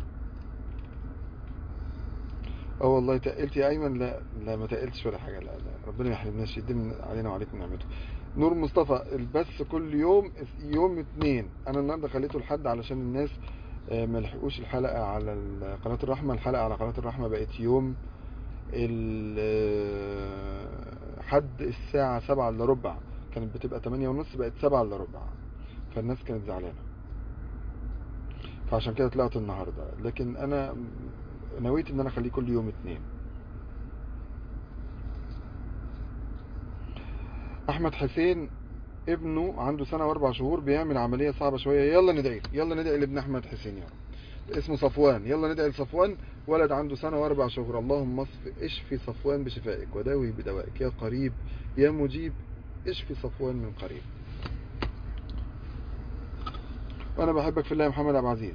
اه والله تقلت يا ايمن لا لا ما تقلتش ولا حاجه لا لا ربنا ما يحرمناش يديم علينا وعليكم نعمته نور مصطفى البث كل يوم يوم اتنين انا النهارده خليته لحد علشان الناس آه، ما لحقوش الحلقه على ال- قناه الرحمه الحلقه على قناه الرحمه بقت يوم ال آه، حد الساعه سبعة الا ربع كانت بتبقى تمانية ونص بقت سبعة الا ربع فالناس كانت زعلانه فعشان كده طلعت النهارده لكن انا نويت ان انا اخليه كل يوم اتنين احمد حسين ابنه عنده سنة واربع شهور بيعمل عملية صعبة شوية يلا ندعي يلا ندعي لابن احمد حسين يا رب اسمه صفوان يلا ندعي لصفوان ولد عنده سنة واربع شهور اللهم اصف اشفي صفوان بشفائك وداوي بدوائك يا قريب يا مجيب اشفي صفوان من قريب وانا بحبك في الله يا محمد عبد العزيز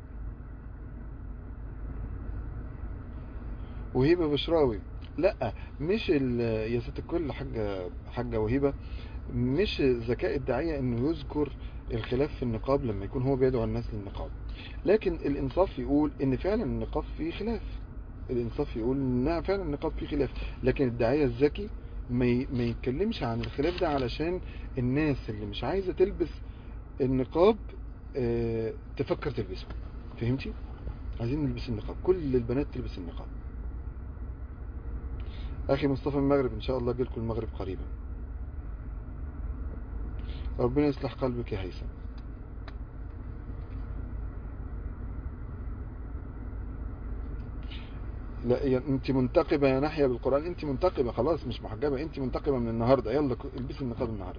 وهيبة بشراوي لا مش ال- يا ست الكل حاجة حاجة وهيبة مش ذكاء الداعية انه يذكر الخلاف في النقاب لما يكون هو بيدعو الناس للنقاب لكن الانصاف يقول ان فعلا النقاب فيه خلاف الانصاف يقول ان فعلا النقاب فيه خلاف لكن الداعية الذكي ما ي- ما يتكلمش عن الخلاف ده علشان الناس اللي مش عايزة تلبس النقاب آه، تفكر تلبسه فهمتي عايزين نلبس النقاب كل البنات تلبس النقاب اخي مصطفى من المغرب ان شاء الله جيلكم المغرب قريبا ربنا يصلح قلبك يا هيثم لا يا انت منتقبة يا ناحية بالقرآن انت منتقبة خلاص مش محجبة انت منتقبة من النهاردة يلا ك- البسي النقاب النهاردة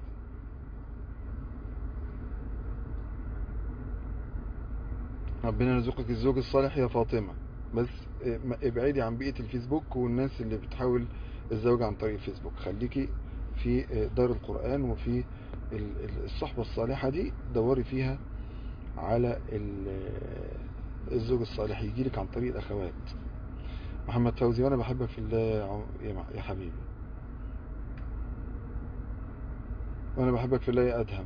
ربنا يرزقك الزوج الصالح يا فاطمة بس اه، ما- ابعدي عن بيئة الفيسبوك والناس اللي بتحاول الزواج عن طريق الفيسبوك خليكي في اه، دار القرآن وفي ال- ال- الصحبة الصالحة دي دوري فيها على ال- الزوج الصالح يجيلك عن طريق الأخوات محمد فوزي وانا بحبك في الله يا عم- يا مع- يا حبيبي وانا بحبك في الله يا ادهم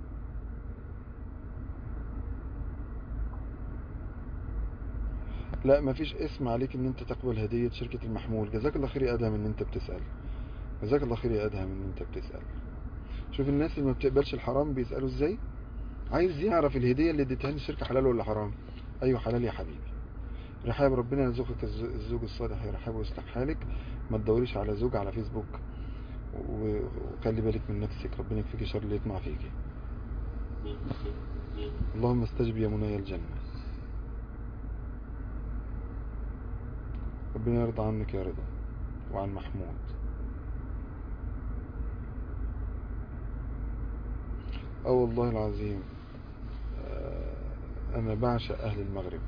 لا مفيش اسم عليك ان انت تقبل هدية شركة المحمول جزاك الله خير يا ادهم ان انت بتسأل جزاك الله خير يا ادهم ان انت بتسأل شوف الناس اللي ما بتقبلش الحرام بيسألوا ازاي عايز يعرف الهدية اللي اديتها لي الشركة حلال ولا حرام ايوه حلال يا حبيبي رحاب ربنا يرزقك الز- الزوج الصالح يا رحاب ويصلح حالك ما تدوريش على زوج على فيسبوك و- وخلي بالك من نفسك ربنا يكفيك شر اللي يطمع فيك اللهم استجب يا منايا الجنة ربنا يرضى عنك يا رضا وعن محمود اه والله العظيم آه، انا بعشق اهل المغرب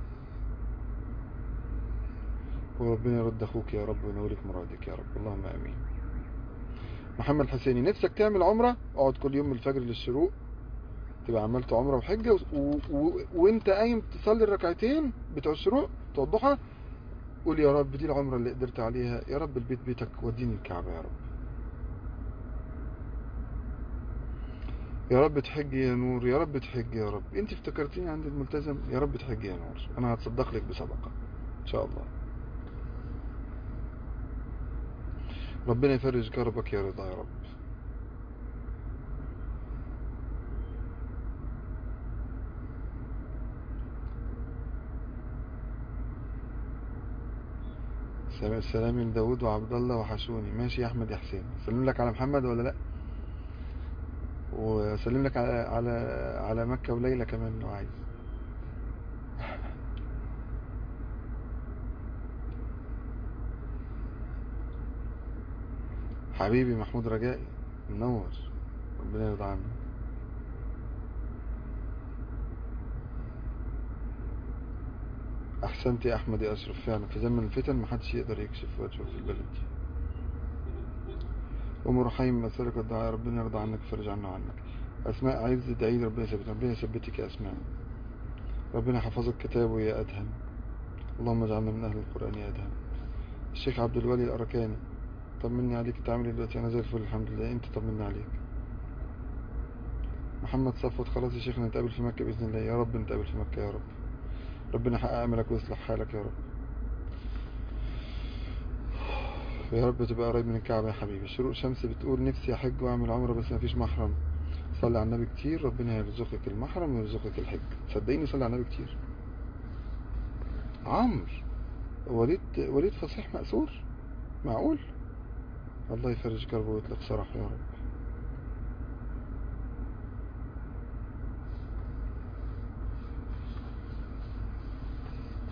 وربنا يرد اخوك يا رب وينولك مرادك يا رب اللهم امين محمد الحسيني نفسك تعمل عمرة اقعد كل يوم من الفجر للشروق تبقى عملت عمرة وحجة و... و... و... وانت قايم تصلي الركعتين بتوع الشروق بتوع الضحى قول يا رب دي العمرة اللي قدرت عليها يا رب البيت بيتك وديني الكعبة يا رب يا رب تحجي يا نور يا رب تحجي يا رب انت افتكرتيني عند الملتزم يا رب تحجي يا نور انا هتصدق لك بصدقة ان شاء الله ربنا يفرج كربك يا رضا يا رب سلام سلام لداود وعبد الله وحشوني ماشي يا احمد يا حسين سلم لك على محمد ولا لا وسلم لك على على على مكة وليلى كمان لو عايز حبيبي محمود رجائي منور ربنا يرضى عنك احسنت يا احمد يا اشرف فعلا في زمن الفتن محدش يقدر يكشف وجهه في البلد دي ام رحيم مسالك الدعاء ربنا يرضى عنك ويفرج عنا وعنك اسماء عز ادعي لي ربنا يثبتك ربنا يثبتك يا اسماء ربنا يحفظك كتابه يا ادهم اللهم اجعلنا من اهل القران يا ادهم الشيخ عبد الولي الاركاني طمني عليك انت عامل ايه دلوقتي انا زي الفل الحمد لله انت طمني عليك محمد صفوت خلاص يا شيخنا نتقابل في مكة بإذن الله يا رب نتقابل في مكة يا رب ربنا يحقق أملك ويصلح حالك يا رب يا رب تبقى قريب من الكعبة يا حبيبي شروق شمس بتقول نفسي أحج وأعمل عمرة بس مفيش محرم صلي على النبي كتير ربنا يرزقك المحرم ويرزقك الحج صدقيني صلي على النبي كتير عمرو وليد وليد فصيح مأسور معقول الله يفرج كربه ويطلق سراحه يا رب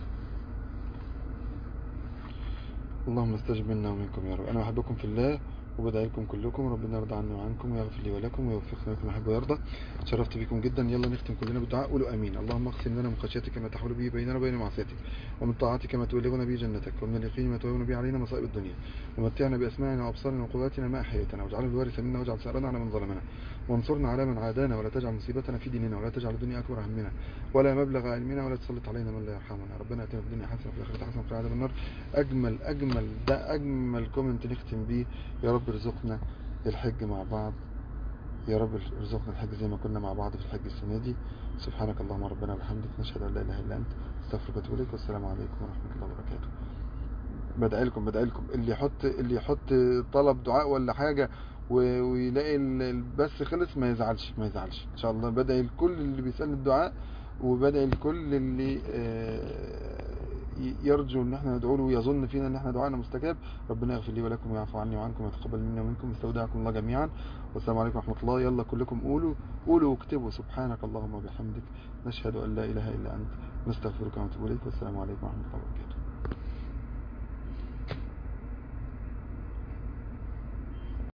اللهم استجب منا ومنكم يا رب انا بحبكم في الله وبدعي لكم كلكم ربنا يرضى عني وعنكم ويغفر لي ولكم ويوفقنا لكم يحب ويرضى شرفت بكم جدا يلا نختم كلنا بالدعاء قولوا امين اللهم اقسم لنا من خشيتك ما تحول به بيننا وبين معصيتك ومن طاعتك ما تبلغنا به جنتك ومن اليقين ما تهون به علينا مصائب الدنيا ومتعنا باسماعنا وابصارنا وقواتنا ما احييتنا واجعله الوارث منا واجعل ثارنا على من ظلمنا وانصرنا على من عادانا ولا تجعل مصيبتنا في ديننا ولا تجعل الدنيا اكبر همنا ولا مبلغ علمنا ولا تسلط علينا من لا يرحمنا ربنا اتنا في الدنيا حسنه وفي الاخره حسنه وقنا عذاب النار اجمل اجمل ده اجمل كومنت نختم بيه يا رب ارزقنا الحج مع بعض يا رب ارزقنا الحج زي ما كنا مع بعض في الحج السنه دي سبحانك اللهم ربنا وبحمدك نشهد ان لا اله الا انت استغفرك واتوب اليك والسلام عليكم ورحمه الله وبركاته بدعي لكم بدعي لكم اللي يحط اللي يحط طلب دعاء ولا حاجه و- ويلاقي ال- البث خلص ما يزعلش ما يزعلش ان شاء الله بدعي لكل اللي بيسأل الدعاء وبدعي لكل اللي آه، ي- يرجو ان احنا ندعو له ويظن فينا ان احنا دعائنا مستجاب ربنا يغفر لي ولكم ويعفو عني وعنكم ويتقبل منا ومنكم استودعكم الله جميعا والسلام عليكم ورحمه الله يلا كلكم قولوا قولوا واكتبوا سبحانك اللهم وبحمدك نشهد ان لا اله الا انت نستغفرك ونتوب اليك والسلام عليكم ورحمه الله وبركاته